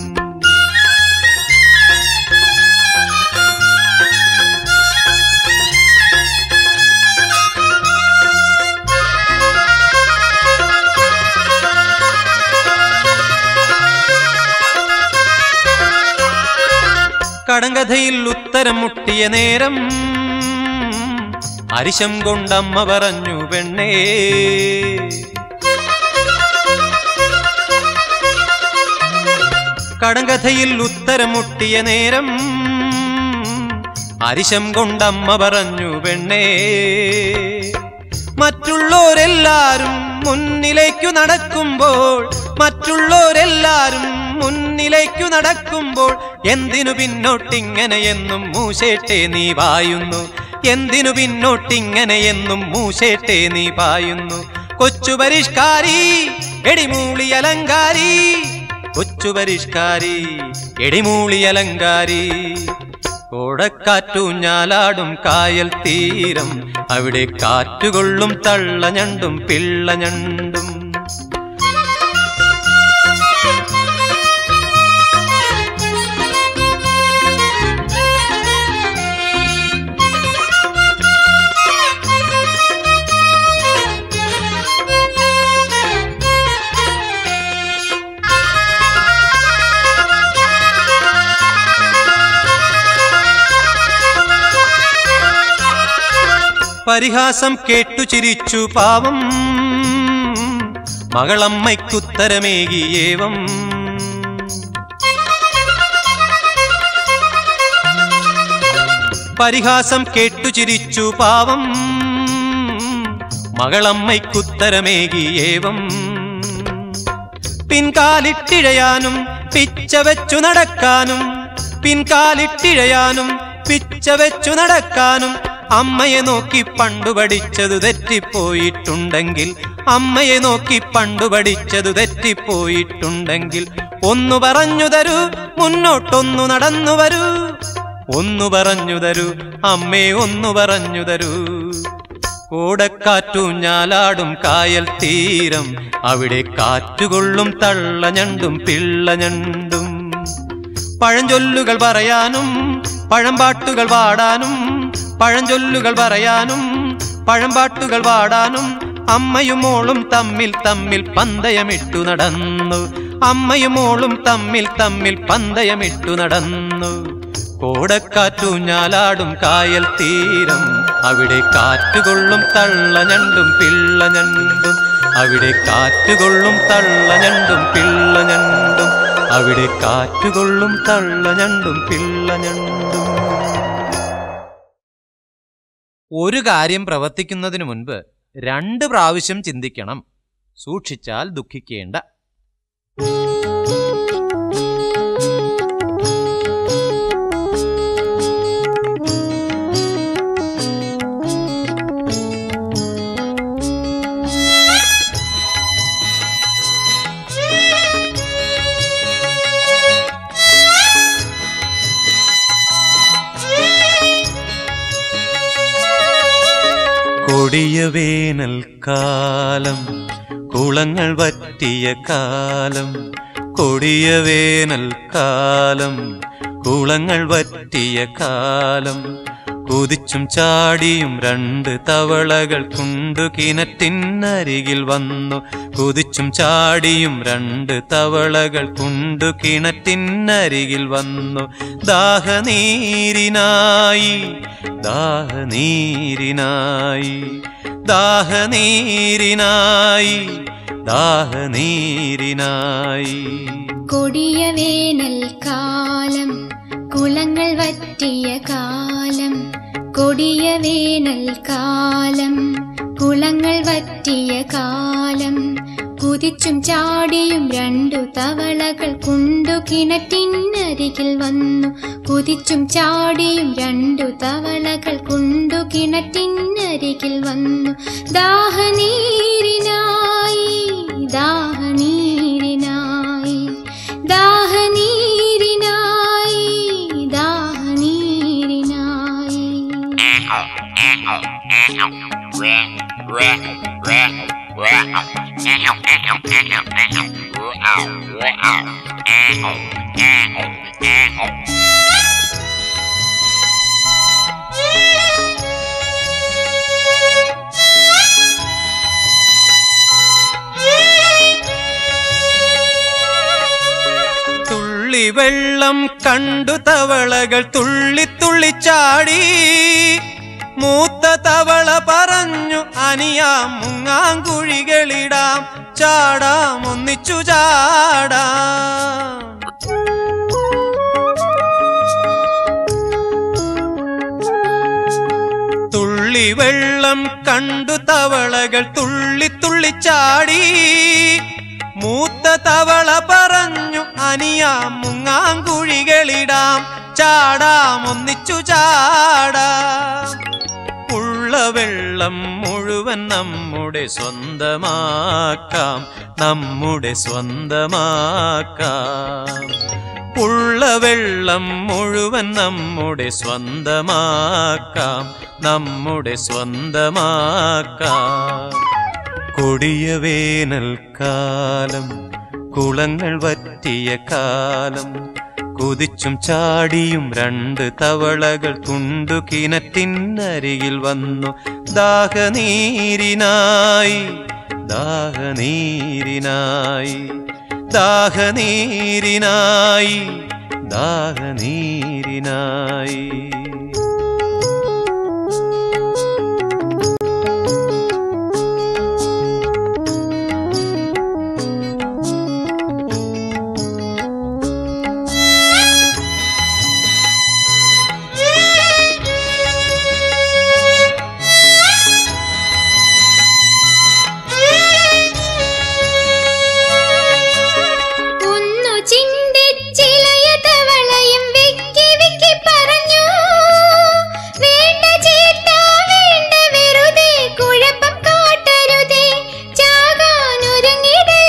കടങ്കഥയിൽ ഉത്തരം മുട്ടിയ നേരം അരിശം കൊണ്ടമ്മ പറഞ്ഞു പെണ്ണേ കടങ്കഥയിൽ ഉത്തരം മുട്ടിയ നേരം അരിശം കൊണ്ടമ്മ പറഞ്ഞു പെണ്ണേ മറ്റുള്ളോരെല്ലാരും മുന്നിലേക്കു നടക്കുമ്പോൾ മറ്റുള്ളവരെല്ലാരും മുന്നിലേക്കു നടക്കുമ്പോൾ എന്തിനു പിന്നോട്ടിങ്ങനെ എന്നും മൂശേട്ടെ നീ പായുന്നു എന്തിനു പിന്നോട്ടിങ്ങനെ എന്നും മൂശേട്ടെ നീ പായുന്നു കൊച്ചു പരിഷ്കാരി എടിമൂളി അലങ്കാരി കൊച്ചു പരിഷ്കാരി എടിമൂളി അലങ്കാരി കോടക്കാറ്റൂഞ്ഞാലാടും കായൽ തീരം അവിടെ കാറ്റുകൊള്ളും തള്ളഞ്ഞണ്ടും പിള്ളഞ്ഞണ്ടും പരിഹാസം കേട്ടു ചിരിച്ചു പാവം മകളമ്മയ്ക്കുത്തരമേകിയേവം പരിഹാസം കേട്ടു ചിരിച്ചു പാവം മകളമ്മയ്ക്കുത്തരമേകിയേവം പിൻകാലിട്ടിഴയാനും പിച്ച വെച്ചു നടക്കാനും പിൻകാലിട്ടിഴയാനും പിച്ച വെച്ചു നടക്കാനും അമ്മയെ നോക്കി പണ്ടു പഠിച്ചതു തെറ്റിപ്പോയിട്ടുണ്ടെങ്കിൽ അമ്മയെ നോക്കി പണ്ടു പഠിച്ചതു തെറ്റിപ്പോയിട്ടുണ്ടെങ്കിൽ ഒന്നു പറഞ്ഞു തരൂ മുന്നോട്ടൊന്നു നടന്നു വരൂ ഒന്നു പറഞ്ഞു തരൂ അമ്മേ ഒന്നു പറഞ്ഞു തരൂ കൂടക്കാറ്റൂഞ്ഞാലാടും കായൽ തീരം അവിടെ കാറ്റുകൊള്ളും തള്ളഞ്ഞണ്ടും പിള്ളഞ്ഞണ്ടും പഴഞ്ചൊല്ലുകൾ പറയാനും പഴമ്പാട്ടുകൾ പാടാനും പഴഞ്ചൊല്ലുകൾ പറയാനും പഴമ്പാട്ടുകൾ പാടാനും അമ്മയും മോളും തമ്മിൽ തമ്മിൽ പന്തയമിട്ടു നടന്നു അമ്മയും മോളും തമ്മിൽ തമ്മിൽ പന്തയമിട്ടു നടന്നു കോടക്കാറ്റൂഞ്ഞാലാടും കായൽ തീരം അവിടെ കാറ്റുകൊള്ളും തള്ളഞ്ഞണ്ടും പിള്ളഞ്ഞണ്ടും അവിടെ കാറ്റുകൊള്ളും തള്ളഞ്ഞണ്ടും പിള്ളഞ്ഞണ്ടും അവിടെ കാറ്റുകൊള്ളും തള്ളഞ്ഞണ്ടും പിള്ളഞ്ഞണ്ടും ഒരു കാര്യം പ്രവർത്തിക്കുന്നതിനു മുൻപ് രണ്ട് പ്രാവശ്യം ചിന്തിക്കണം സൂക്ഷിച്ചാൽ ദുഃഖിക്കേണ്ട കൊടിയ വേനൽക്കാലം കുളങ്ങൾ വറ്റിയ കാലം കൊടിയ വേനൽക്കാലം കുളങ്ങൾ വറ്റിയ കാലം കുതിച്ചും ചാടിയും രണ്ട് തവളകൾ കുണ്ടു കിണറ്റിനരികിൽ വന്നു കുതിച്ചും ചാടിയും രണ്ട് തവളകൾ കുണ്ടു കിണറ്റിനരികിൽ വന്നു ദാഹനീരിനായി ദാഹനീരിനായി ദാഹനീരിനായി ദാഹനീരിനായി കൊടിയ വേനൽക്കാലം കുളങ്ങൾ വറ്റിയ കാലം കൊടിയ വേനൽക്കാലം കുളങ്ങൾ വറ്റിയ കാലം കുതിച്ചും ചാടിയും രണ്ടു തവളകൾ കുണ്ടു കിണറ്റിനരികിൽ വന്നു കുതിച്ചും ചാടിയും രണ്ടു തവളകൾ കുണ്ടു കിണറ്റിനരികിൽ വന്നു ദാഹനീരിനായി ദാഹനീരിനായി ദാഹനീരിനായി ദാഹനീരിനായി തുള്ളി വെള്ളം കണ്ടു തവളകൾ തുള്ളി തുള്ളി ചാടി മൂത്ത തവള പറഞ്ഞു അനിയാം മുങ്ങാങ്കുഴികളിടാം ചാടാം ഒന്നിച്ചു ചാടാം തുള്ളി തുള്ളി വെള്ളം കണ്ടു തവളകൾ തുള്ളി തുള്ളിച്ചാടി മൂത്ത തവള പറഞ്ഞു അനിയാം മുങ്ങാങ്കുഴികളിടാം ചാടാം ഒന്നിച്ചു ചാടാം ഉള്ള വെള്ളം മുഴുവൻ നമ്മുടെ സ്വന്തമാക്കാം നമ്മുടെ സ്വന്തമാക്കാം ഉള്ള വെള്ളം മുഴുവൻ നമ്മുടെ സ്വന്തമാക്കാം നമ്മുടെ സ്വന്തമാക്കാം കൊടിയ വേനൽക്കാലം കുളങ്ങൾ വറ്റിയ കാലം കുതിച്ചും ചാടിയും രണ്ട് തവളകൾ തുണ്ടു കിണറ്റിനരികിൽ വന്നു ദാഹനീരിനായി ദാഹനീരിനായി ദാഹനീരിനായി ദാഹനീരിനായി ഒന്നു ചിന്തിച്ചിലയ തവളയും വിക്കി വിക്കി പറഞ്ഞു വേണ്ട ചേട്ടാ വേണ്ട വെറുതെ കുഴപ്പം കാട്ടരുതേ ചാകാനൊരുങ്ങിടല്ലേ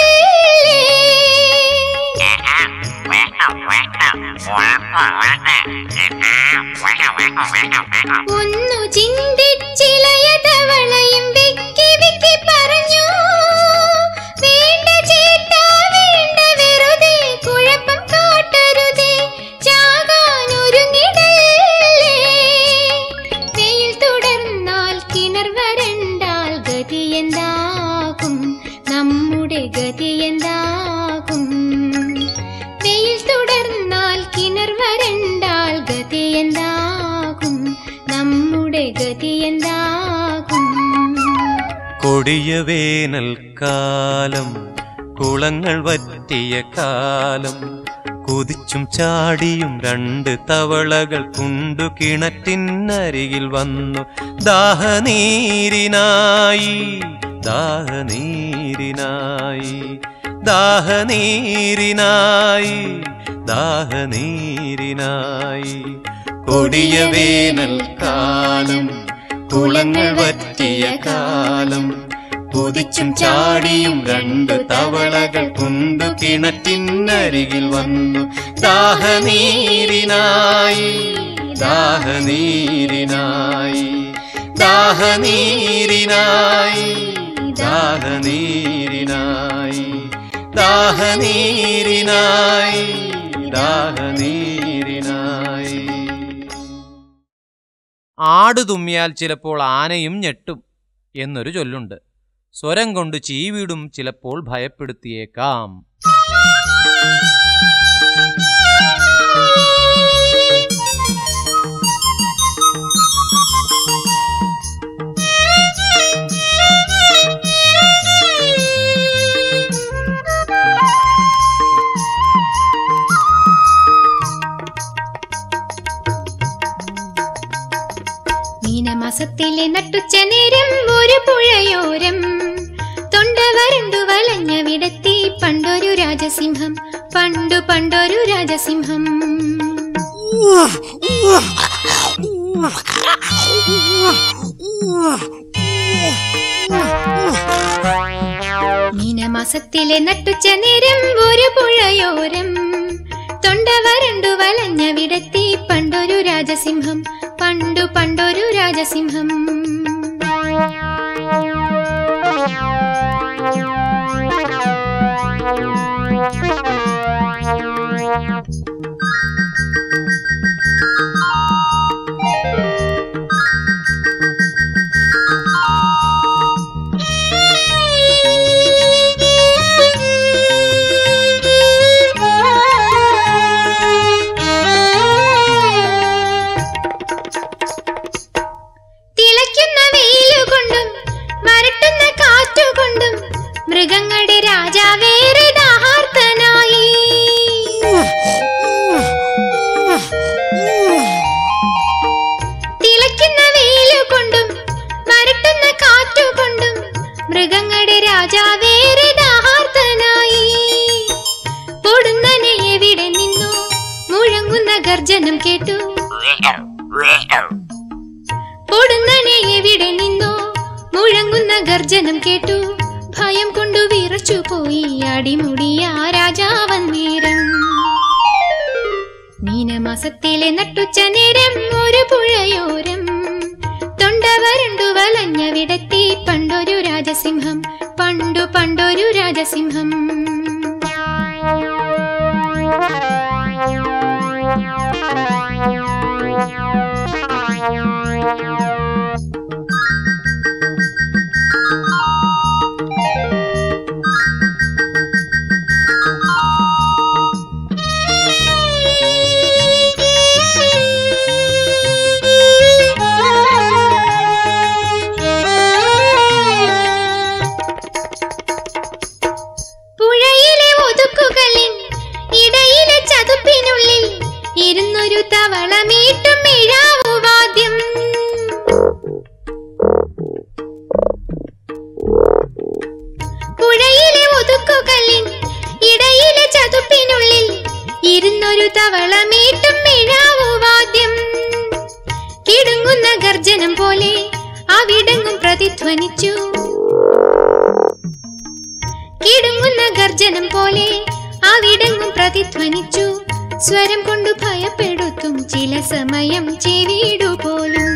ഒന്നു ചിന്തിച്ചിലയ തവളയും വിക്കി വിക്കി പറഞ്ഞു വേണ്ട ചേട്ടാ വേണ്ട വെറുതെ കുഴപ്പം കാട്ടരുതേ ചാകാനൊരുങ്ങിടല്ലേ വെയിൽ തുടർന്നാൽ കിണർ വരണ്ടാൽ ഗതി എന്താകും നമ്മുടെ ഗതി എന്താകും വെയിൽ തുടർന്നാൽ കിണർ വരണ്ടാൽ ഗതി എന്താകും നമ്മുടെ ഗതി എന്താകും കൊടിയ വേനൽക്കാലം കുളങ്ങൾ വറ്റിയ കാലം കുതിച്ചും ചാടിയും രണ്ട് തവളകൾ കുണ്ടു കിണറ്റിനരികിൽ വന്നു ദാഹനീരിനായി ദാഹനീരിനായി ദാഹനീരിനായി ദാഹനീരിനായി കൊടിയ വേനൽക്കാലം കുളങ്ങൾ വറ്റിയ കാലം കുതിച്ചും ചാടിയും രണ്ട് തവളകൾ കൊണ്ടു കിണറ്റിനരികിൽ വന്നു ദാഹനീരിനായി ദാഹനീരിനായി ദാഹനീരിനായി ദാഹനീരിനായി ദാഹനീരിനായി ദാഹനീരിനായി ആട് തുമ്മിയാൽ ചിലപ്പോൾ ആനയും ഞെട്ടും എന്നൊരു ചൊല്ലുണ്ട് സ്വരം കൊണ്ട് ചീവീടും ചിലപ്പോൾ ഭയപ്പെടുത്തിയേക്കാം മീനമാസത്തിലെ നട്ടുച്ച നേരം ഒരു പുഴയോരം തൊണ്ട വരണ്ടു വലഞ്ഞ വിടത്തി പണ്ടൊരു രാജസിംഹം പണ്ടു പണ്ടൊരു രാജസിംഹം മീനമാസത്തിലെ നട്ടുച്ച നേരം ഒരു പുഴയോരം തൊണ്ട വരണ്ടു വലഞ്ഞ വിടത്തി പണ്ടൊരു രാജസിംഹം പണ്ടു പണ്ടൊരു രാജസിംഹം തിളയ്ക്കുന്ന വെയിലുകൊണ്ടും വരട്ടുന്ന കാറ്റുകൊണ്ടും മൃഗങ്ങളുടെ രാജാവേറെ ദാഹാർത്തനായി തിളയ്ക്കുന്ന വെയിലുകൊണ്ടും മൃഗങ്ങളുടെ രാജാവേറെ ദാഹാർത്തനായി പൊടുന്നനെ എവിടെ നിന്നു മുഴങ്ങുന്ന ഗർജനം കേട്ടു പൊടുന്നനെ എവിടെ നിന്നോ മുഴങ്ങുന്ന ഗർജനം കേട്ടു ഭയം കൊണ്ടു വിറച്ചു പോയി അടിമുടിയ രാജാവൻ നേരം മീനമാസത്തിലെ നട്ടുച്ച നേരം ഒരു പുഴയോരം തൊണ്ട വരണ്ടു വലഞ്ഞ വിടത്തി പണ്ടൊരു രാജസിംഹം പണ്ടു പണ്ടൊരു രാജസിംഹം പുഴയിലെ ഒതുക്കുകളിൽ ഇടയിലെ ചതുപ്പിനുള്ളിൽ ഇരുന്നൊരു തവളമീട്ടും മിഴാവുവാദ്യം പുഴയിലെ ഒതുക്കുകളിൽ ഇടയിലെ ചതുപ്പിനുള്ളിൽ ഇരുന്നൊരു തവളമീട്ടും മിഴാവുവാദ്യം കിടുങ്ങുന്ന ഗർജനം പോലെ അവിടെങ്ങും പ്രതിധ്വനിച്ചു കിടുങ്ങുന്ന ഗർജനം പോലെ അവിടെങ്ങും പ്രതിധ്വനിച്ചു സ്വരം കൊണ്ടു ഭയപ്പെടുത്തും ചില സമയം ചെവിയിടു പോലും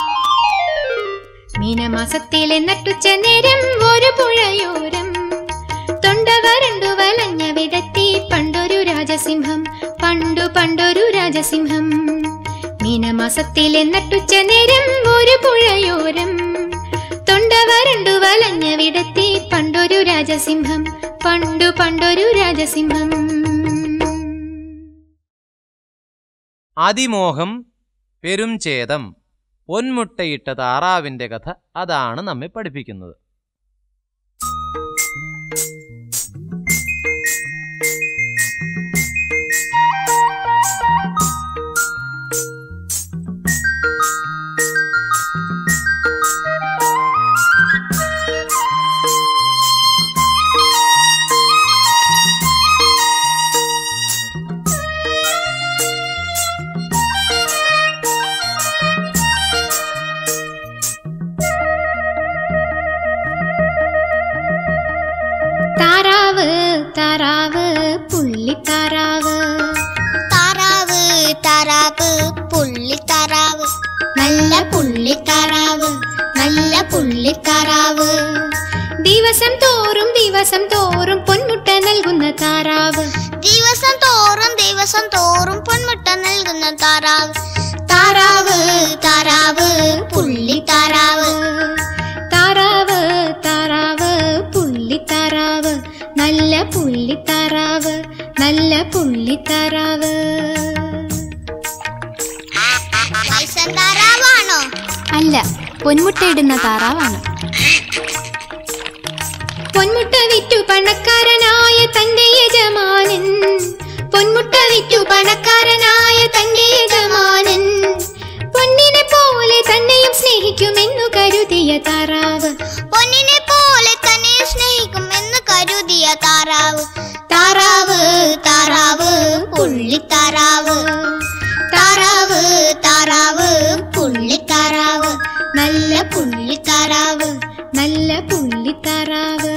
മീനമാസത്തിലെ നട്ടുച്ച നേരം ഒരു പുഴയോരം തൊണ്ട വരണ്ടു വലഞ്ഞ വിടത്തി പണ്ടൊരു രാജസിംഹം പണ്ടു പണ്ടൊരു രാജസിംഹം മീനമാസത്തിലെ നട്ടുച്ച നേരം ഒരു പുഴയോരം തൊണ്ട വരണ്ടു വലഞ്ഞ വിടത്തി പണ്ടൊരു രാജസിംഹം പണ്ടു പണ്ടൊരു രാജസിംഹം അതിമോഹം പെരുംചേതം പൊന്മുട്ടയിട്ട താറാവിന്റെ കഥ അതാണ് നമ്മെ പഠിപ്പിക്കുന്നത് താറാവ് താറാവ് പുള്ളിത്താറാവ് താറാവ് താറാവ് പുള്ളിത്താറാവ് നല്ല പുള്ളിത്താറാവ് നല്ല പുള്ളിത്താറാവ് ദിവസം തോറും ദിവസം തോറും പൊന്മുട്ട നൽകുന്ന താറാവ് ദിവസം തോറും ദിവസം തോറും പൊന്മുട്ട നൽകുന്ന താറാവ് താറാവ് താറാവ് പുള്ളിത്താറാവ് താറാവ് താറാവ് പുള്ളിത്താറാവ് നല്ല പുള്ളിത്താറാവ് നല്ല പുള്ളിത്താറാവ് വയസ്സൻ താറാവാണോ അല്ല പൊന്മുട്ടയിടുന്ന താറാവാണ് പൊന്മുട്ട വിറ്റു പണക്കാരനായ തന്റെ യജമാനൻ പൊന്മുട്ട വിറ്റു പണക്കാരനായ തന്റെ യജമാനൻ പൊന്നിനെ പോലെ തന്നെയും സ്നേഹിക്കുമെന്നു കരുതിയ താറാവ് പൊന്നിനെ പോലെ തന്നെ സ്നേഹിക്കും എന്ന് കരുതിയ താറാവ് താറാവ് താറാവ് പുള്ളിത്താറാവ് താറാവ് താറാവ് പുള്ളിത്താറാവ് നല്ല പുള്ളിത്താറാവ് നല്ല പുള്ളിത്താറാവ്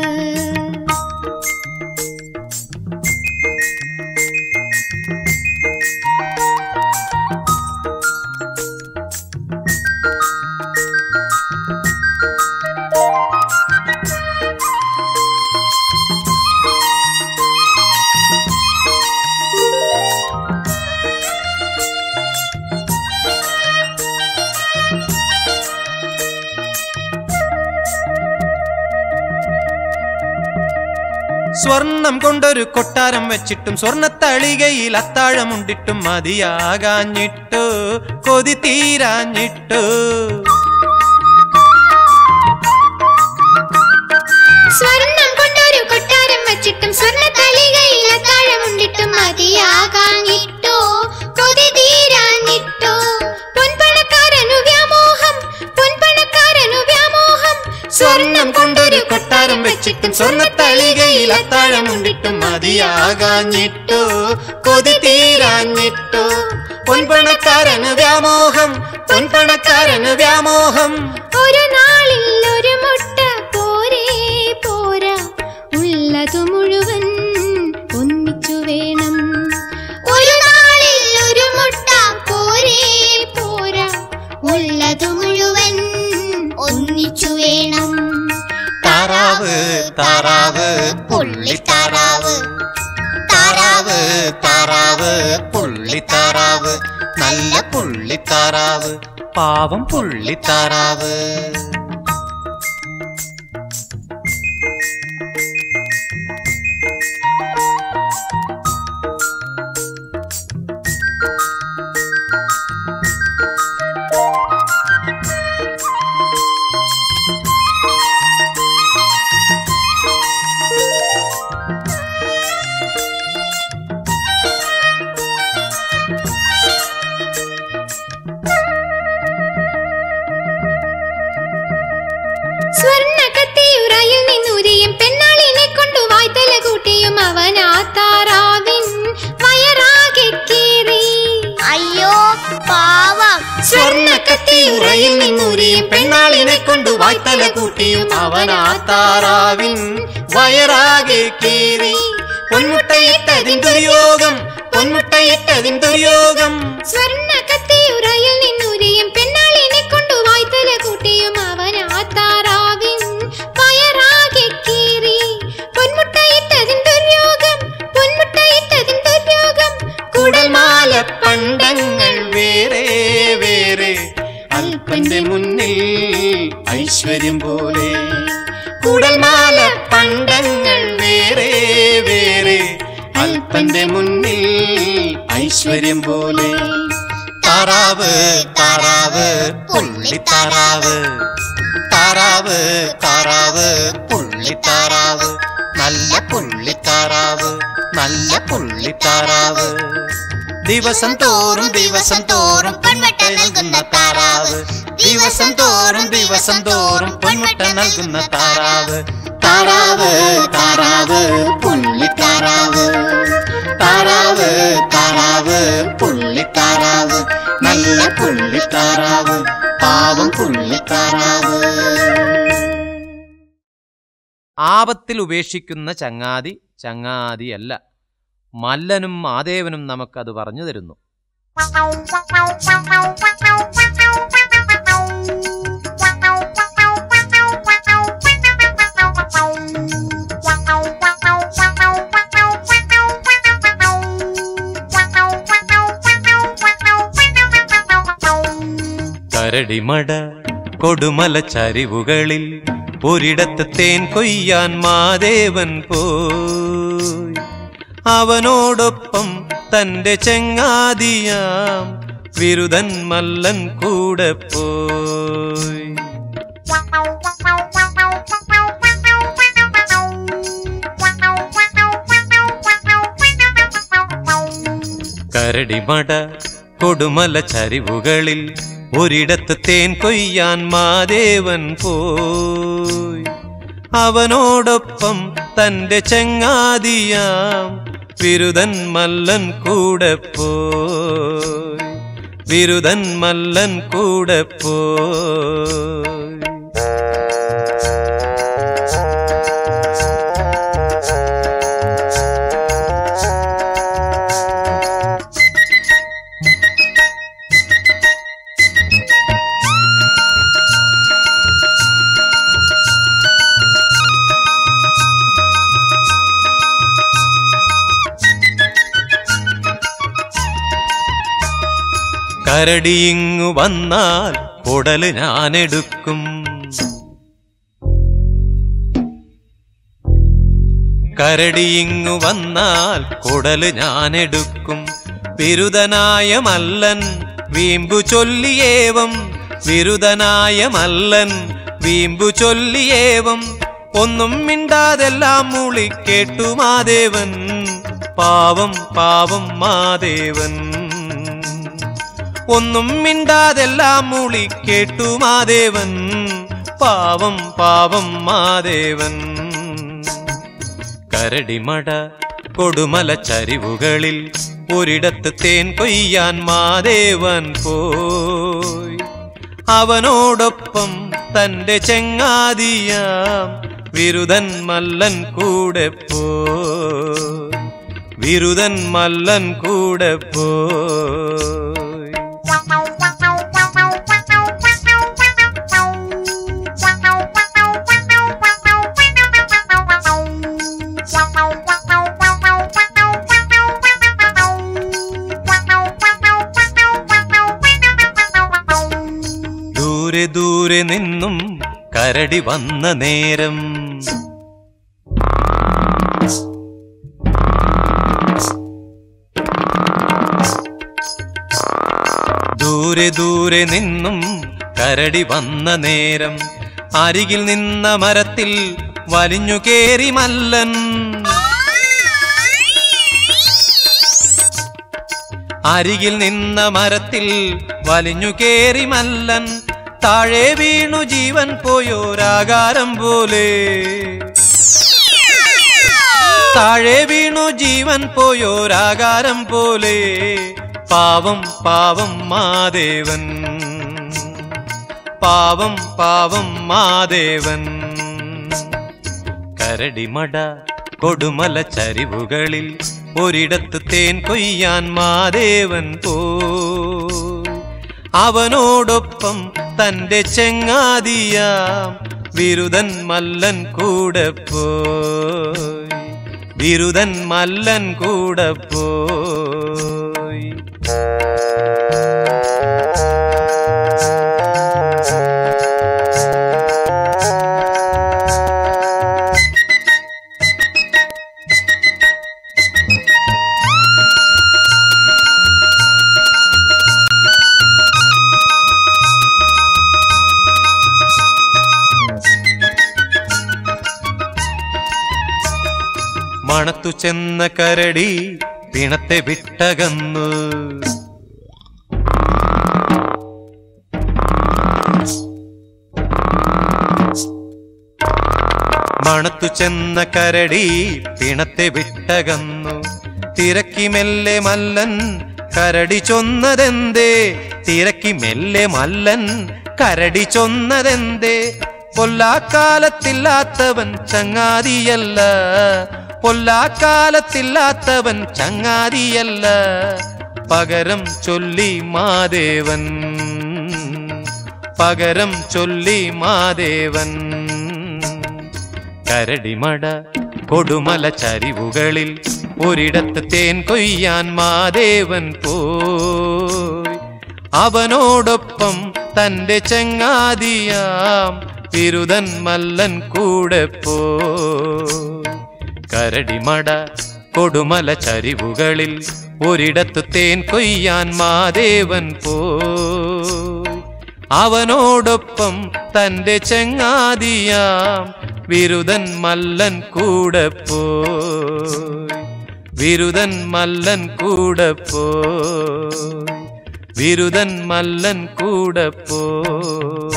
സ്വർണം കൊണ്ടൊരു കൊട്ടാരം വെച്ചിട്ടും സ്വർണത്തളികയിൽ അത്താഴമുണ്ടിട്ടും മതിയാകാഞ്ഞിട്ടു കൊതി തീരാഞ്ഞിട്ടു സ്വർണം കൊണ്ടൊരു കൊട്ടാരം വച്ചിട്ടും സ്വർണ്ണ തളികയിൽ അത്താഴമുണ്ടിട്ടും മതിയാകാഞ്ഞിട്ടോ കൊതി തീരാഞ്ഞിട്ടോ പൊൻപണക്കാരനു വ്യാമോഹം പൊൻപണക്കാരനു വ്യാമോഹം സ്വർണം കൊണ്ടൊരു കൊട്ടാരം വെച്ചിട്ടും സ്വർണ്ണത്തളികയിൽ അത്താഴമുണ്ടിട്ടും മതിയാകാഞ്ഞിട്ടു കൊതി തീരാഞ്ഞിട്ടു പൊൻപണക്കാരന് വ്യാമോഹം പൊൻപണക്കാരന് വ്യാമോഹം ഒരു നാളിൽ ഒരു മുട്ട പോരേ പോരാ ഉള്ളതു മുഴുവൻ ഒന്നിച്ചു വേണം ഒരു നാളിൽ ഒരു മുട്ട പോരേ പോരാ ഉള്ളതു മുഴുവൻ ഒന്നിച്ചു വേണം താറാവ് താറാവ് പുള്ളിത്താറാവ് താറാവ് താറാവ് പുള്ളിത്താറാവ് നല്ല പുള്ളിത്താറാവ് പാവം പുള്ളിത്താറാവ് സ്വർണ്ണ കത്തിയുറയിൽ നിന്നുരിയും പെണ്ണാളിനെ കൊണ്ടു വായ്ത്തല കൂട്ടിയും അവൻ ആ താറാവിൻ വയറാകെ കീറി അയ്യോ പാവം സ്വർണ്ണക്കത്തി ഉറയിൽ നിന്നൂരിയും പെണ്ണാളിനെ കൊണ്ടു വായ്ത്തല കൂട്ടിയും അവനാ താറാവിൻ വയറാകെ കീറി പൊന്മുട്ടയിട്ടതിൻ ദുര്യോഗം പൊന്മുട്ടയിട്ടതിൻ ദുര്യോഗം സ്വർണ്ണ കത്തിയുറയിൽ നിന്നുരിയും പെണ്ണാളിനെ കൊണ്ടു വായ്ത്തല കൂട്ടിയും അവൻ ആ താറാവിൻ വയറാകെ കീറി പൊന്മുട്ടയിട്ടതിൻ ദുര്യോഗം പൊന്മുട്ടയിട്ടതിൻ ദുര്യോഗം കുടൽമാല പണ്ടങ്ങൾ വേറെ വേറെ അല്പന്റെ മുന്നിൽ ഐശ്വര്യം പോലെ കുടൽമാല പണ്ടങ്ങൾ വേറെ വേറെ അല്പന്റെ മുന്നിൽ ഐശ്വര്യം പോലെ താറാവ് താറാവ് പുള്ളിത്താറാവ് താറാവ് താറാവ് പുള്ളിത്താറാവ് നല്ല പുള്ളിത്താറാവ് നല്ല പുള്ളിത്താറാവ് ദിവസം തോറും ദിവസം തോറും പൊന്മുട്ട നൽകുന്ന താറാവ് ദിവസം തോറും ദിവസം തോറും പൊന്മുട്ട നൽകുന്ന താറാവ് താറാവ് താറാവ് പുള്ളിത്താറാവ് താറാവ് താറാവ് പുള്ളിത്താറാവ് നല്ല പുള്ളിത്താറാവ് പാവം പുള്ളിത്താറാവ് ആപത്തിൽ ഉപേക്ഷിക്കുന്ന ചങ്ങാതി ചങ്ങാതിയല്ല മല്ലനും മാദേവനും നമുക്കത് പറഞ്ഞു തരുന്നു കരടിമട കൊടുമല ചരിവുകളിൽ ഒരിടത്ത് തേൻ കൊയ്യാൻ മാദേവൻ പോയി അവനോടൊപ്പം തന്റെ ചെങ്ങാതിയാം വിരുദൻ മല്ലൻ കൂടെ പോയി കരടിമട കൊടുമല ചരിവുകളിൽ ഒരിടത്ത് തേൻ കൊയ്യാൻ മാദേവൻ പോയി അവനോടൊപ്പം തന്റെ ചെങ്ങാതിയാം വിരുദൻ മല്ലൻ കൂടെ പോയി വിരുദൻ മല്ലൻ കൂടെ പോയി കരടിയിങ്ങു വന്നാൽ കുടല് ഞാനെടുക്കും കരടിയിങ്ങു വന്നാൽ കുടല് ഞാനെടുക്കും വിരുദനായ മല്ലൻ വീമ്പു ചൊല്ലിയേവം വിരുദനായ മല്ലൻ വീമ്പു ചൊല്ലിയേവം ഒന്നും മിണ്ടാതെല്ലാം മൂളി കേട്ടു മാദേവൻ പാവം പാവം മാദേവൻ ഒന്നും മിണ്ടാതെല്ലാം മൂളി കേട്ടു മാദേവൻ പാവം പാവം മാദേവൻ കരടിമട കൊടുമല ചരിവുകളിൽ ഒരിടത്ത് തേൻ കൊയ്യാൻ മാദേവൻ പോയി അവനോടൊപ്പം തന്റെ ചെങ്ങാതിയാം വിരുദൻ മല്ലൻ കൂടെ പോയി വിരുദൻ മല്ലൻ കൂടെ പോയി ദൂരെ ദൂരെ നിന്നും കരടി വന്ന നേരം ദൂരെ ദൂരെ നിന്നും കരടി വന്ന നേരം അരികിൽ നിന്ന മരത്തിൽ വലിഞ്ഞു കേറി മല്ലൻ അരികിൽ നിന്ന മരത്തിൽ വലിഞ്ഞു കേറി മല്ലൻ താഴെ വീണു ജീവൻ പോയോരാകാരം പോലെ താഴെ വീണു ജീവൻ പോയോരാകാരം പോലെ പാവം പാവം മാദേവൻ പാവം പാവം മാദേവൻ കരടിമട കൊടുമല ചരിവുകളിൽ ഒരിടത്ത് തേൻ കൊയ്യാൻ മാദേവൻ പോയി അവനോടൊപ്പം തന്റെ ചെങ്ങാതിയാം വിരുദൻ മല്ലൻ കൂടെ പോയി വിരുദൻ മല്ലൻ കൂടെ പോയി മണത്തു ചെന്ന കരടി പിണത്തെ വിട്ടകന്നു മണത്തു ചെന്ന കരടി പിണത്തെ വിട്ടകന്നു തിരക്കി മെല്ലെ മല്ലൻ കരടി ചൊന്നതെന്തേ തിരക്കി മെല്ലെ മല്ലൻ കരടി ചൊന്നതെന്തേ പൊല്ലാക്കാലത്തില്ലാത്തവൻ ചങ്ങാതിയല്ല പൊല്ലാക്കാലത്തില്ലാത്തവൻ ചങ്ങാതിയല്ല പകരം ചൊല്ലി മാദേവൻ പകരം ചൊല്ലി മാദേവൻ കരടിമട കൊടുമല ചരിവുകളിൽ ഒരിടത്ത് തേൻ കൊയ്യാൻ മാദേവൻ പോയി അവനോടൊപ്പം തന്റെ ചെങ്ങാതിയാം വിരുദൻ മല്ലൻ കൂടെ പോയി കരടിമട കൊടുമല ചരിവുകളിൽ ഒരിടത്ത് തേൻ കൊയ്യാൻ മാദേവൻ പോയി അവനോടൊപ്പം തന്റെ ചെങ്ങാതിയാം വിരുദൻ മല്ലൻ കൂടെ പോയി വിരുദൻ മല്ലൻ കൂടെ പോയി വിരുദൻ മല്ലൻ കൂടെ പോയി